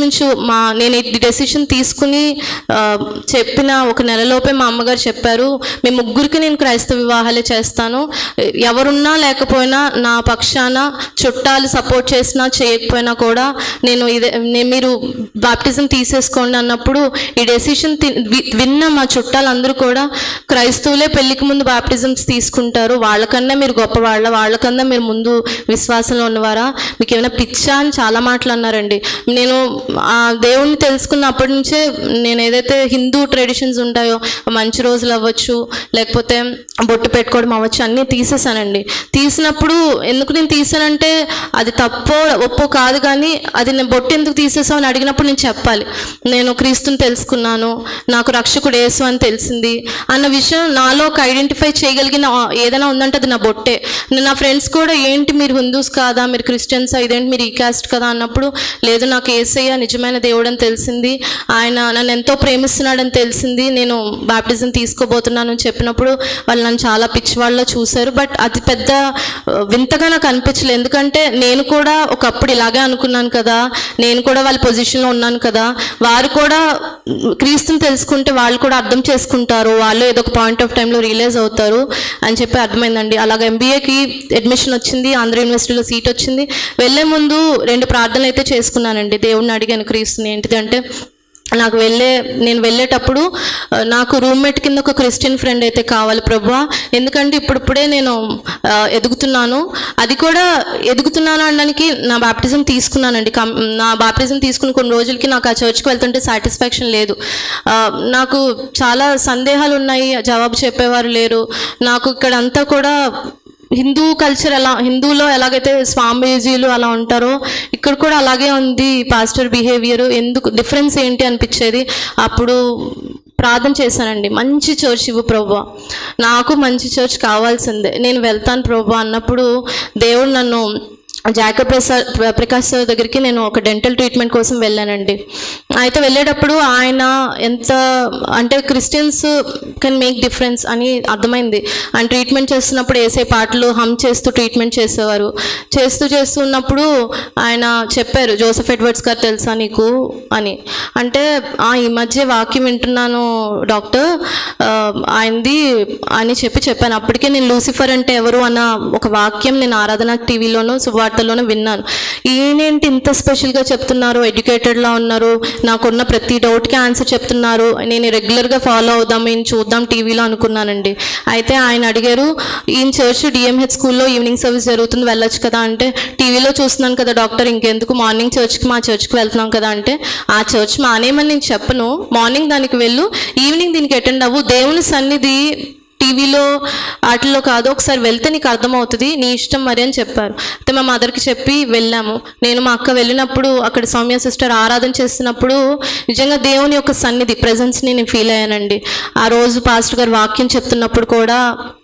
ఇంచుమించు మా నేను ఈ డెసిషన్ తీసుకుని ఆ, చెప్పిన ఒక నెలలోపే మా అమ్మగారు చెప్పారు మీ ముగ్గురికి నేను క్రైస్తవ వివాహాలే చేస్తాను ఎవరున్నా లేకపోయినా నా పక్షాన చుట్టాలు సపోర్ట్ చేసినా చేయకపోయినా కూడా నేను ఇదే నేను మీరు బాప్టిజం తీసేసుకోండి అన్నప్పుడు ఈ డెసిషన్ విన్న మా చుట్టాలందరూ కూడా క్రైస్తవులే పెళ్లికి ముందు బాప్టిజమ్స్ తీసుకుంటారు వాళ్ళకన్నా మీరు గొప్పవాళ్ళ వాళ్ళకన్నా మీరు ముందు విశ్వాసంలో ఉన్నవారా మీకు ఏమైనా పిచ్చా అని చాలా మాటలు అన్నారండి నేను ఆ దేవుణ్ణి తెలుసుకున్నప్పటి నుంచే నేను ఏదైతే హిందూ ట్రెడిషన్స్ ఉంటాయో మంచి రోజులు అవ్వచ్చు లేకపోతే బొట్టు పెట్టుకోవడం అవ్వచ్చు అన్నీ తీసేసానండి తీసినప్పుడు ఎందుకు నేను తీసానంటే అది తప్పో ఒప్పో కాదు కానీ అది నేను బొట్టు ఎందుకు తీసేసావు అని అడిగినప్పుడు నేను చెప్పాలి నేను క్రీస్తుని తెలుసుకున్నాను నాకు రక్షకుడు యేసు అని తెలిసింది అన్న విషయం నాలో ఒక ఐడెంటిఫై చేయగలిగిన ఆ, ఏదైనా ఉందంటే అది నా బొట్టే నేను నా ఫ్రెండ్స్ కూడా ఏంటి మీరు హిందూస్ కాదా మీరు క్రిస్టియన్స్ ఇదేంటి మీరు ఈ కాస్ట్ కదా అన్నప్పుడు లేదు నాకు ఏసయ్య నిజమైన దేవుడు అని తెలిసింది ఆయన నన్ను ఎంతో ప్రేమిస్తున్నాడని తెలిసింది నేను బాప్టిజం తీసుకోబోతున్నాను అని చెప్పినప్పుడు వాళ్ళు నన్ను చాలా పిచ్చివాళ్ళలో చూశారు బట్ అది పెద్ద ఆ, వింతగా నాకు అనిపించలేదు ఎందుకంటే నేను కూడా ఒకప్పుడు ఇలాగే అనుకున్నాను కదా నేను కూడా వాళ్ళ పొజిషన్లో ఉన్నాను కదా వారు కూడా మ్, క్రీస్తుని తెలుసుకుంటే వాళ్ళు కూడా అర్థం చేసుకుంటారు వాళ్ళు ఏదో ఒక పాయింట్ ఆఫ్ టైంలో రియలైజ్ అవుతారు అని చెప్పి అర్థమైందండి అలాగ ఎంబీఏకి అడ్మిషన్ వచ్చింది ఆంధ్ర యూనివర్సిటీలో సీట్ వచ్చింది వెళ్ళే ముందు రెండు ప్రార్థనలు అయితే చేసుకున్నానండి దేవుడిని అడిగాను క్రీస్తుని ఏంటిదంటే నాకు వెళ్ళే నేను వెళ్ళేటప్పుడు ఆ, నాకు రూమ్మేట్ కింద ఒక క్రిస్టియన్ ఫ్రెండ్ అయితే కావాలి ప్రభా ఎందుకంటే ఇప్పుడిప్పుడే నేను ఆ, ఎదుగుతున్నాను అది కూడా ఎదుగుతున్నాను అనడానికి నా బాప్టిజం తీసుకున్నానండి కం నా బాప్టిజం తీసుకున్న కొన్ని రోజులకి నాకు ఆ చర్చ్కి వెళ్తుంటే సాటిస్ఫాక్షన్ లేదు ఆ, నాకు చాలా సందేహాలు ఉన్నాయి జవాబు చెప్పేవారు లేరు నాకు ఇక్కడ అంతా కూడా హిందూ కల్చర్ ఎలా హిందూలో ఎలాగైతే స్వామీజీలు అలా ఉంటారో ఇక్కడ కూడా అలాగే ఉంది పాస్టర్ బిహేవియర్ ఎందుకు డిఫరెన్స్ ఏంటి అనిపించేది అప్పుడు ప్రార్థన చేశానండి మంచి చర్చ్ ఇవ్వు ప్రభా నాకు మంచి చర్చ్ కావాల్సిందే నేను వెళ్తాను ప్రభా అన్నప్పుడు దేవుడు నన్ను జాకబ్ ప్రసాద్ ప్ర- ప్రకాష్ సార్ దగ్గరికి నేను ఒక డెంటల్ ట్రీట్మెంట్ కోసం వెళ్ళానండి అయితే వెళ్ళేటప్పుడు ఆయన ఎంత అంటే క్రిస్టియన్స్ కెన్ మేక్ డిఫరెన్స్ అని అర్థమైంది ఆయన ట్రీట్మెంట్ చేస్తున్నప్పుడు వేసే పాటలు హమ్ చేస్తూ ట్రీట్మెంట్ చేసేవారు చేస్తూ చేస్తూ ఉన్నప్పుడు ఆయన చెప్పారు జోసెఫ్ ఎడ్వర్డ్స్ గారు తెలుసా నీకు అని అంటే "ఆ, ఈ మధ్య వాక్యం వింటున్నాను డాక్టర్ ఆ, ఆయనది అని చెప్పి చెప్పాను అప్పటికే నేను లూసిఫర్ అంటే ఎవరు అన్న ఒక వాక్యం నేను ఆరాధన టీవీలోనూ సువార్తల్లోనూ విన్నాను ఈయనేంటి ఇంత స్పెషల్గా చెప్తున్నారు ఎడ్యుకేటెడ్లా ఉన్నారు నాకున్న ప్రతి డౌట్కి ఆన్సర్ చెప్తున్నారు నేను రెగ్యులర్గా ఫాలో అవుదాం ఈయన చూద్దాం టీవీలో అనుకున్నానండి అయితే ఆయన అడిగారు ఈయన చర్చ్ డిఎంహెచ్ స్కూల్లో ఈవినింగ్ సర్వీస్ జరుగుతుంది వెళ్ళొచ్చు కదా అంటే టీవీలో చూస్తున్నాను కదా డాక్టర్ ఇంకెందుకు మార్నింగ్ చర్చ్కి మా చర్చ్కి వెళ్తున్నాం కదా అంటే ఆ చర్చ్ మానేమని నేను చెప్పను మార్నింగ్ దానికి వెళ్ళు ఈవినింగ్ దీనికి అటెండ్ అవ్వు దేవుని సన్నిధి టీవీలో వాటిల్లో కాదు ఒకసారి వెళ్తే నీకు అర్థమవుతుంది నీ ఇష్టం మరి అని చెప్పారు అయితే మా మదర్కి చెప్పి వెళ్ళాము నేను మా అక్క వెళ్ళినప్పుడు అక్కడ సౌమ్య సిస్టర్ ఆరాధన చేస్తున్నప్పుడు నిజంగా దేవుని యొక్క సన్నిధి ప్రజెన్స్ని నేను ఫీల్ అయ్యానండి ఆ రోజు పాస్టర్ గారు వాక్యం చెప్తున్నప్పుడు కూడా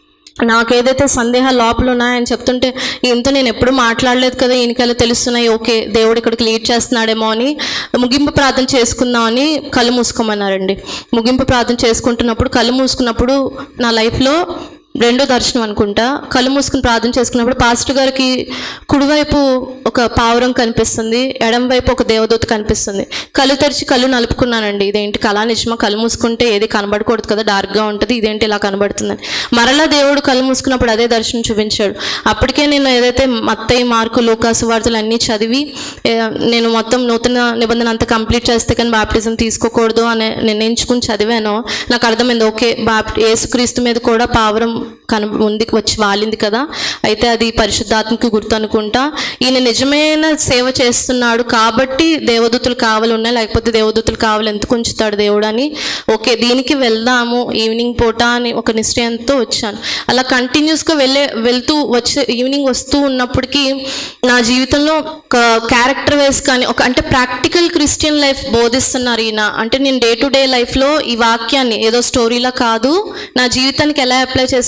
నాకు ఏదైతే సందేహాలు లోపల ఉన్నాయని చెప్తుంటే ఈయనతో నేను ఎప్పుడు మాట్లాడలేదు కదా ఈయనకల్లా తెలుస్తున్నాయి ఓకే దేవుడు ఇక్కడికి లీడ్ చేస్తున్నాడేమో అని ముగింపు ప్రార్థన చేసుకుందామని కళ్ళు మూసుకోమన్నారండి ముగింపు ప్రార్థన చేసుకుంటున్నప్పుడు కళ్ళు మూసుకున్నప్పుడు నా లైఫ్లో రెండో దర్శనం అనుకుంటా కళ్ళు మూసుకుని ప్రార్థన చేసుకున్నప్పుడు పాస్టర్ గారికి కుడివైపు ఒక పావురం కనిపిస్తుంది ఎడం వైపు ఒక దేవదూత కనిపిస్తుంది కళ్ళు తెరిచి కళ్ళు నలుపుకున్నానండి ఇదేంటి కళా నిజమా కళ్ళు మూసుకుంటే ఏది కనబడకూడదు కదా డార్క్గా ఉంటుంది ఇదేంటి ఇలా కనబడుతుందని మరలా దేవుడు కళ్ళు మూసుకున్నప్పుడు అదే దర్శనం చూపించాడు అప్పటికే నేను ఏదైతే మత్తయి మార్కు లోకాసు వార్తలు అన్నీ చదివి ఏ, నేను మొత్తం నూతన నిబంధన అంతా కంప్లీట్ చేస్తే కానీ బాప్టిజం తీసుకోకూడదు అని నిర్ణయించుకుని చదివాను నాకు అర్థమైంది ఓకే బాప్ యేసుక్రీస్తు మీద కూడా పావురం కన ఉంది వచ్చి వాలింది కదా అయితే అది పరిశుద్ధాత్మకి గుర్తు అనుకుంటా ఈయన నిజమైన సేవ చేస్తున్నాడు కాబట్టి దేవదూతలు కావాలి ఉన్నాయి లేకపోతే దేవదూతలు కావాలి ఎందుకు ఉంచుతాడు దేవుడు అని ఓకే దీనికి వెళ్దాము ఈవినింగ్ పూట అని ఒక నిశ్చయంతో వచ్చాను అలా కంటిన్యూస్గా వెళ్ళే వెళ్తూ వచ్చే ఈవినింగ్ వస్తూ ఉన్నప్పటికీ నా జీవితంలో ఒక క్యారెక్టర్ వైస్ కానీ ఒక అంటే ప్రాక్టికల్ క్రిస్టియన్ లైఫ్ బోధిస్తున్నారు ఈయన అంటే నేను డే టు డే లైఫ్లో ఈ వాక్యాన్ని ఏదో స్టోరీలా కాదు నా జీవితానికి ఎలా అప్లై చేసుకోవాలి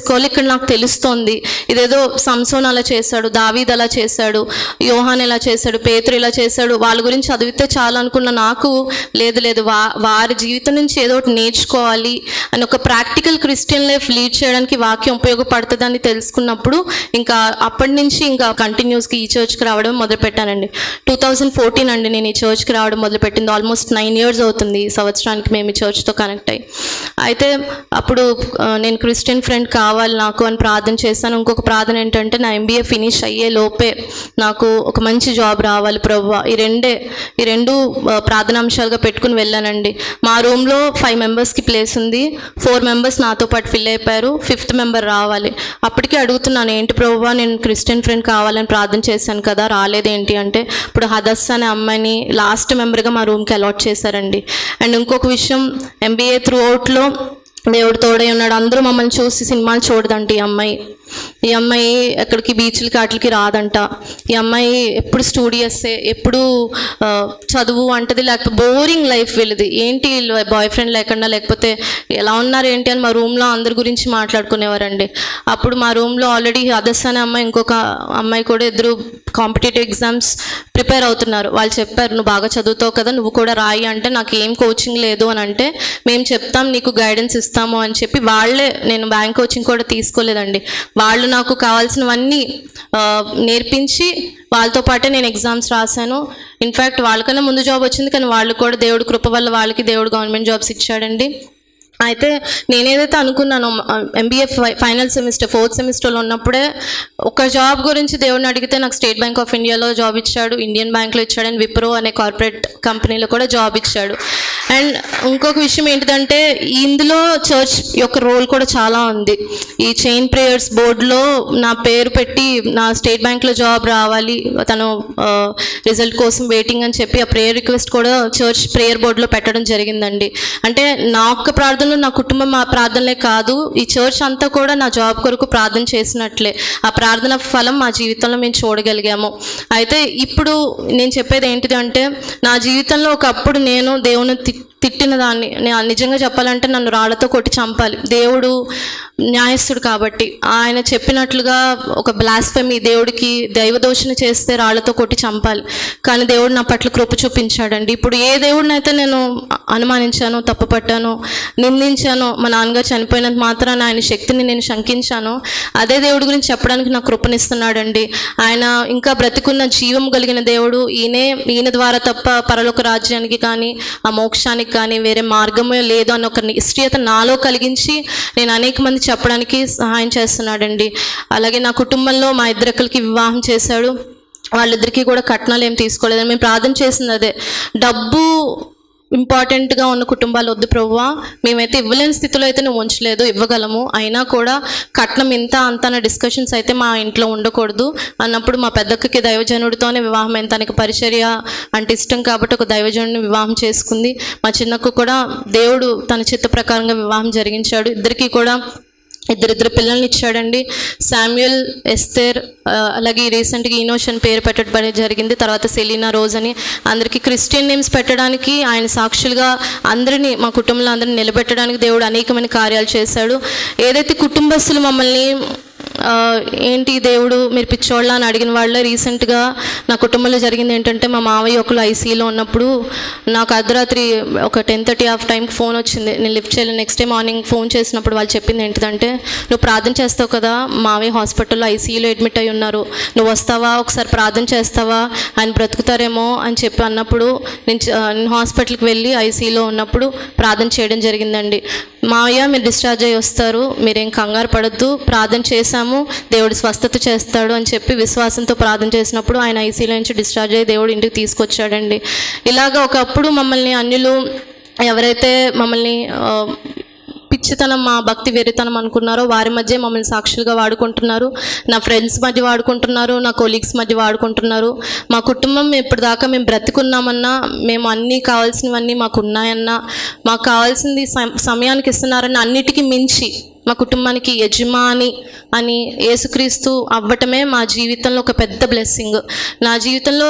చేసుకోవాలి ఇక్కడ నాకు తెలుస్తోంది ఇదేదో సంసోన్ అలా చేశాడు దావీద్ అలా చేశాడు యోహాన్ ఎలా చేశాడు పేతురు ఇలా చేశాడు వాళ్ళ గురించి చదివితే చాలు అనుకున్న నాకు లేదు లేదు వా వారి జీవితం నుంచి ఏదో ఒకటి నేర్చుకోవాలి అని ఒక ప్రాక్టికల్ క్రిస్టియన్ లైఫ్ లీడ్ చేయడానికి వాక్యం ఉపయోగపడుతుందని తెలుసుకున్నప్పుడు ఇంకా అప్పటి నుంచి ఇంకా కంటిన్యూస్గా ఈ చర్చ్కి రావడం మొదలుపెట్టానండి టూ థౌజండ్ ఫోర్టీన్ అండి నేను ఈ చర్చ్కి రావడం మొదలుపెట్టింది ఆల్మోస్ట్ నైన్ ఇయర్స్ అవుతుంది ఈ సంవత్సరానికి మేము ఈ చర్చ్తో కనెక్ట్ అయ్యి అయితే అప్పుడు ఆ, నేను క్రిస్టియన్ ఫ్రెండ్ కావాలి నాకు అని ప్రార్థన చేశాను ఇంకొక ప్రార్థన ఏంటంటే నా ఎంబీఏ ఫినిష్ అయ్యే లోపే నాకు ఒక మంచి జాబ్ రావాలి ప్రభు ఈ రెండే ఈ రెండు ఆ, ప్రార్థనాంశాలుగా పెట్టుకుని వెళ్ళానండి మా రూమ్లో ఫైవ్ మెంబర్స్కి ప్లేస్ ఉంది ఫోర్ మెంబర్స్ నాతో పాటు ఫిల్ అయిపోయారు ఫిఫ్త్ మెంబర్ రావాలి అప్పటికే అడుగుతున్నాను ఏంటి ప్రభువా నేను క్రిస్టియన్ ఫ్రెండ్ కావాలని ప్రార్థన చేశాను కదా రాలేదేంటి అంటే ఇప్పుడు హదస్ అనే అమ్మాయిని లాస్ట్ మెంబర్గా మా రూమ్కి అలాట్ చేశారండి అండ్ ఇంకొక విషయం ఎంబీఏ త్రూ అవుట్లో దేవుడు తోడై ఉన్నాడు అందరూ మమ్మల్ని చూసి సినిమాలు చూడదంట ఈ అమ్మాయి ఈ అమ్మాయి ఎక్కడికి బీచ్లకి వాటికి రాదంట ఈ అమ్మాయి ఎప్పుడు స్టూడియస్సే ఎప్పుడు ఆ, చదువు అంటది లేకపోతే బోరింగ్ లైఫ్ వీళ్ళది ఏంటి బాయ్ ఫ్రెండ్ లేకుండా లేకపోతే ఎలా ఉన్నారు ఏంటి అని మా రూమ్లో అందరి గురించి మాట్లాడుకునేవారండి అప్పుడు మా రూమ్లో ఆల్రెడీ అదర్స్ అనే అమ్మాయి ఇంకొక అమ్మాయి కూడా ఇద్దరు కాంపిటేటివ్ ఎగ్జామ్స్ ప్రిపేర్ అవుతున్నారు వాళ్ళు చెప్పారు నువ్వు బాగా చదువుతావు కదా నువ్వు కూడా రాయి అంటే నాకు ఏం కోచింగ్ లేదు అని అంటే మేము చెప్తాం నీకు గైడెన్స్ ఇస్తాము అని చెప్పి వాళ్ళే నేను బ్యాంక్ కోచింగ్ కూడా తీసుకోలేదండి వాళ్ళు నాకు కావాల్సినవన్నీ ఆ, నేర్పించి వాళ్ళతో పాటే నేను ఎగ్జామ్స్ రాశాను ఇన్ఫ్యాక్ట్ వాళ్ళకన్నా ముందు జాబ్ వచ్చింది కానీ వాళ్ళు కూడా దేవుడి కృప వల్ల వాళ్ళకి దేవుడు గవర్నమెంట్ జాబ్స్ ఇచ్చాడండి అయితే నేనేదైతే అనుకున్నానో ఎంబీఏ ఫైనల్ సెమిస్టర్ ఫోర్త్ సెమిస్టర్లో ఉన్నప్పుడే ఒక జాబ్ గురించి దేవుడిని అడిగితే నాకు స్టేట్ బ్యాంక్ ఆఫ్ ఇండియాలో జాబ్ ఇచ్చాడు ఇండియన్ బ్యాంక్లో ఇచ్చాడు అండ్ విప్రో అనే కార్పొరేట్ కంపెనీలో కూడా జాబ్ ఇచ్చాడు అండ్ ఇంకొక విషయం ఏంటిదంటే ఇందులో చర్చ్ యొక్క రోల్ కూడా చాలా ఉంది ఈ చైన్ ప్రేయర్స్ బోర్డులో నా పేరు పెట్టి నా స్టేట్ బ్యాంక్లో జాబ్ రావాలి తను రిజల్ట్ కోసం వెయిటింగ్ అని చెప్పి ఆ ప్రేయర్ రిక్వెస్ట్ కూడా చర్చ్ ప్రేయర్ బోర్డులో పెట్టడం జరిగిందండి అంటే నా ఒక్క ప్రార్థనలు నా కుటుంబం ఆ ప్రార్థనలే కాదు ఈ చర్చ్ అంతా కూడా నా జాబ్ కొరకు ప్రార్థన చేసినట్లే ఆ ప్రార్థన ఫలం మా జీవితంలో మేము చూడగలిగాము అయితే ఇప్పుడు నేను చెప్పేది ఏంటిది అంటే నా జీవితంలో ఒకప్పుడు నేను దేవుని తి తిట్టిన దాన్ని నేను నిజంగా చెప్పాలంటే నన్ను రాళ్లతో కొట్టి చంపాలి దేవుడు న్యాయస్థుడు కాబట్టి ఆయన చెప్పినట్లుగా ఒక బ్లాస్ఫెమీ దేవుడికి దైవదోషణ చేస్తే రాళ్లతో కొట్టి చంపాలి కానీ దేవుడు నా పట్ల కృప చూపించాడండి ఇప్పుడు ఏ దేవుడినైతే నేను అనుమానించాను తప్పుపట్టాను నిందించాను మా నాన్నగారు చనిపోయినంత మాత్రాన ఆయన శక్తిని నేను శంకించాను అదే దేవుడి గురించి చెప్పడానికి నాకు కృపనిస్తున్నాడండి ఆయన ఇంకా బ్రతికున్న జీవం కలిగిన దేవుడు ఈయనే ఈయన ద్వారా తప్ప పరలోక రాజ్యానికి కానీ ఆ మోక్షానికి కానీ వేరే మార్గమే లేదు అన్న ఒక నిశ్చయత నాలో కలిగించి నేను అనేక మంది చెప్పడానికి సహాయం చేస్తున్నాడండి అలాగే నా కుటుంబంలో మా ఇద్దరికలకి వివాహం చేశాడు వాళ్ళిద్దరికీ కూడా కట్నాలు ఏం తీసుకోలేదు మేము ప్రార్థన చేసింది అదే డబ్బు ఇంపార్టెంట్గా ఉన్న కుటుంబాలు వద్దు ప్రవ్వా మేమైతే ఇవ్వలేని స్థితిలో అయితే నువ్వు ఉంచలేదు ఇవ్వగలము అయినా కూడా కట్నం ఇంత అంత అన్న డిస్కషన్స్ అయితే మా ఇంట్లో ఉండకూడదు అన్నప్పుడు మా పెద్దక్కకి దైవజనుడితోనే వివాహం అయింది తనకి పరిచర్య అంటే ఇష్టం కాబట్టి ఒక దైవజనుడిని వివాహం చేసుకుంది మా చిన్నకు కూడా దేవుడు తన చిత్త ప్రకారంగా వివాహం జరిగించాడు ఇద్దరికీ కూడా ఇద్దరిద్దరు పిల్లల్ని ఇచ్చాడండి శామ్యుయల్ ఎస్తేర్ ఆ, అలాగే రీసెంట్గా ఈనోష్ అని పేరు పెట్టడం జరిగింది తర్వాత సెలీనా రోజ్ అని అందరికీ క్రిస్టియన్ నేమ్స్ పెట్టడానికి ఆయన సాక్షులుగా అందరినీ మా కుటుంబంలో అందరినీ నిలబెట్టడానికి దేవుడు అనేకమైన కార్యాలు చేశాడు ఏదైతే కుటుంబస్తులు మమ్మల్ని ఆ, ఏంటి దేవుడు మీరు పిచ్చోళ్ళ అని అడిగిన వాళ్ళే రీసెంట్గా నా కుటుంబంలో జరిగింది ఏంటంటే మా మావయ్య ఒకరు ఐసీలో ఉన్నప్పుడు నాకు అర్ధరాత్రి ఒక టెన్ థర్టీ ఆఫ్ టైంకి ఫోన్ వచ్చింది నేను లిఫ్ట్ చేయలేదు నెక్స్ట్ డే మార్నింగ్ ఫోన్ చేసినప్పుడు వాళ్ళు చెప్పింది ఏంటిదంటే నువ్వు ప్రార్థన చేస్తావు కదా మావయ్య హాస్పిటల్లో ఐసీయూలో అడ్మిట్ అయి ఉన్నారు నువ్వు వస్తావా ఒకసారి ప్రార్థన చేస్తావా ఆయన బ్రతుకుతారేమో అని చెప్పి అన్నప్పుడు నేను చ- నేను హాస్పిటల్కి వెళ్ళి ఐసీయూలో ఉన్నప్పుడు ప్రార్థన చేయడం జరిగిందండి మావయ్య మీరు డిశ్చార్జ్ అయ్యి వస్తారు మీరేం కంగారు పడద్దు ప్రార్థన చేశాము దేవుడు స్వస్థత చేస్తాడు అని చెప్పి విశ్వాసంతో ప్రార్థన చేసినప్పుడు ఆయన ఐసీలో నుంచి డిశ్చార్జ్ అయ్యి దేవుడు ఇంటికి తీసుకొచ్చాడండి ఇలాగ ఒకప్పుడు మమ్మల్ని అన్యులు ఎవరైతే మమ్మల్ని ఆ, పిచ్చితనం మా భక్తి వెరితనం అనుకున్నారో వారి మధ్య మమ్మల్ని సాక్షులుగా వాడుకుంటున్నారు నా ఫ్రెండ్స్ మధ్య వాడుకుంటున్నారు నా కొలీగ్స్ మధ్య వాడుకుంటున్నారు మా కుటుంబం ఇప్పటిదాకా మేము బ్రతికున్నామన్నా మేము అన్నీ కావాల్సినవన్నీ మాకు ఉన్నాయన్నా మాకు కావాల్సింది సమ- సమయానికి ఇస్తున్నారని అన్నిటికీ మించి మా కుటుంబానికి యజమాని అని యేసుక్రీస్తు అవ్వటమే మా జీవితంలో ఒక పెద్ద బ్లెస్సింగ్ నా జీవితంలో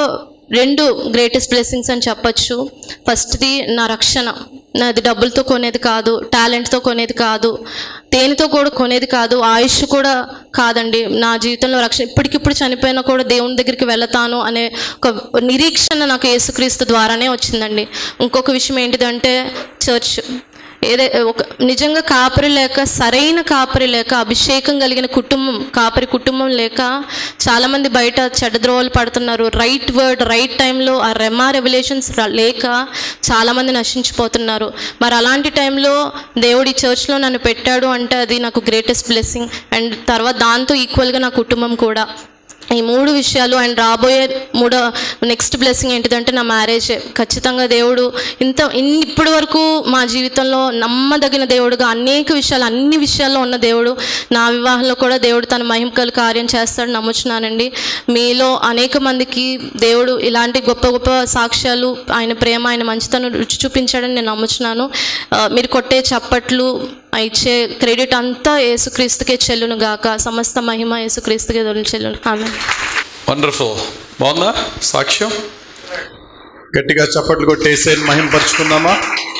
రెండు గ్రేటెస్ట్ బ్లెస్సింగ్స్ అని చెప్పచ్చు ఫస్ట్ది నా రక్షణ నాది డబ్బులతో కొనేది కాదు టాలెంట్తో కొనేది కాదు దేనితో కూడా కొనేది కాదు ఆయుష్ కూడా కాదండి నా జీవితంలో రక్షణ ఇప్పటికిప్పుడు చనిపోయినా కూడా దేవుని దగ్గరికి వెళతాను అనే ఒక నిరీక్షణ నాకు యేసుక్రీస్తు ద్వారానే వచ్చిందండి ఇంకొక విషయం ఏంటిదంటే చర్చ్ ఏదే ఒక నిజంగా కాపరి లేక సరైన కాపరి లేక అభిషేకం కలిగిన కుటుంబం కాపరి కుటుంబం లేక చాలామంది బయట చెడ్డద్రోవలు పడుతున్నారు రైట్ వర్డ్ రైట్ టైంలో ఆ రెమా రెవల్యూషన్స్ లేక చాలామంది నశించిపోతున్నారు మరి అలాంటి టైంలో దేవుడి చర్చ్లో నన్ను పెట్టాడు అంటే అది నాకు గ్రేటెస్ట్ బ్లెస్సింగ్ అండ్ తర్వాత దాంతో ఈక్వల్గా నా కుటుంబం కూడా ఈ మూడు విషయాలు అండ్ రాబోయే మూడో నెక్స్ట్ బ్లెస్సింగ్ ఏంటిదంటే నా మ్యారేజ్ ఖచ్చితంగా దేవుడు ఇంత ఇన్ని ఇప్పటి వరకు మా జీవితంలో నమ్మదగిన దేవుడుగా అనేక విషయాలు అన్ని విషయాల్లో ఉన్న దేవుడు నా వివాహంలో కూడా దేవుడు తన మహిమకలు కార్యం చేస్తాడు నమ్ముచున్నానండి మీలో అనేక మందికి దేవుడు ఇలాంటి గొప్ప గొప్ప సాక్ష్యాలు ఆయన ప్రేమ ఆయన మంచితనం రుచి చూపించాడని నేను నమ్ముచున్నాను ఆ, మీరు కొట్టే చప్పట్లు ఆ ఇచ్చే క్రెడిట్ అంతా యేసుక్రీస్తుకే చెల్లును గాక సమస్త మహిమ యేసుక్రీస్తుకే చెల్లును ఆమె
వండర్ఫుల్ బాగుందా సాక్ష్యం గట్టిగా చప్పట్లు కొట్టేసి మహింపరుచుకుందామా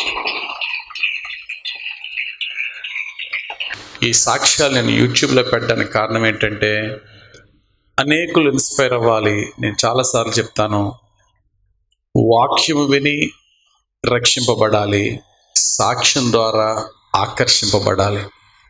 ఈ సాక్ష్యాలు నేను యూట్యూబ్లో పెట్టడానికి కారణం ఏంటంటే అనేకులు ఇన్స్పైర్ అవ్వాలి నేను చాలాసార్లు చెప్తాను వాక్యము విని రక్షింపబడాలి సాక్ష్యం ద్వారా ఆకర్షింపబడాలి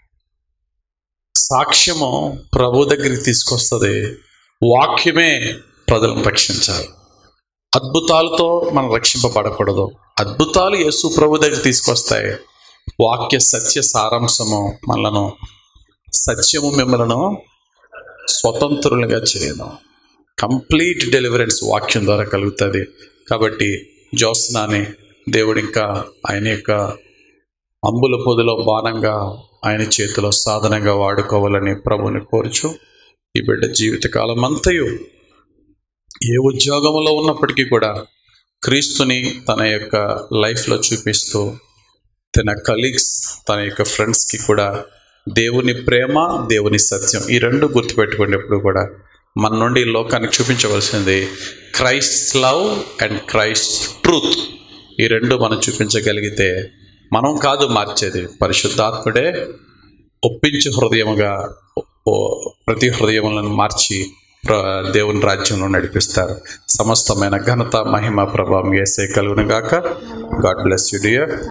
సాక్ష్యము ప్రభు దగ్గరికి తీసుకొస్తుంది వాక్యమే ప్రజలను రక్షించాలి అద్భుతాలతో మనం రక్షింపబడకూడదు అద్భుతాలు యేసు ప్రభు దగ్గర తీసుకొస్తాయి వాక్య సత్య సారాంశము మనలను సత్యము మిమ్మలను స్వతంత్రులుగా చేయను కంప్లీట్ డెలివరెన్స్ వాక్యం ద్వారా కలుగుతుంది కాబట్టి జోస్నాని దేవుడు ఇంకా ఆయన యొక్క అంబుల పొదిలో బాణంగా ఆయన చేతిలో సాధనంగా వాడుకోవాలని ప్రభుని కోరుచు ఈ బిడ్డ జీవితకాలం అంతయు ఏ ఉద్యోగంలో ఉన్నప్పటికీ కూడా క్రీస్తుని తన యొక్క లైఫ్లో చూపిస్తూ తన కలీగ్స్ తన యొక్క ఫ్రెండ్స్కి కూడా దేవుని ప్రేమ దేవుని సత్యం ఈ రెండు గుర్తుపెట్టుకోండి ఎప్పుడు కూడా మన నుండి ఈ లోకానికి చూపించవలసింది Christ love and Christ truth ఈ రెండు మనం చూపించగలిగితే మనం కాదు మార్చేది పరిశుద్ధాత్ముడే ఒప్పించు హృదయముగా ఓ- ప్రతి హృదయములను మార్చి ప్ర- దేవుని రాజ్యంలో నడిపిస్తారు సమస్తమైన ఘనత మహిమ ప్రభావం వేసే కలుగును గాక గాడ్ బ్లెస్ యు డియర్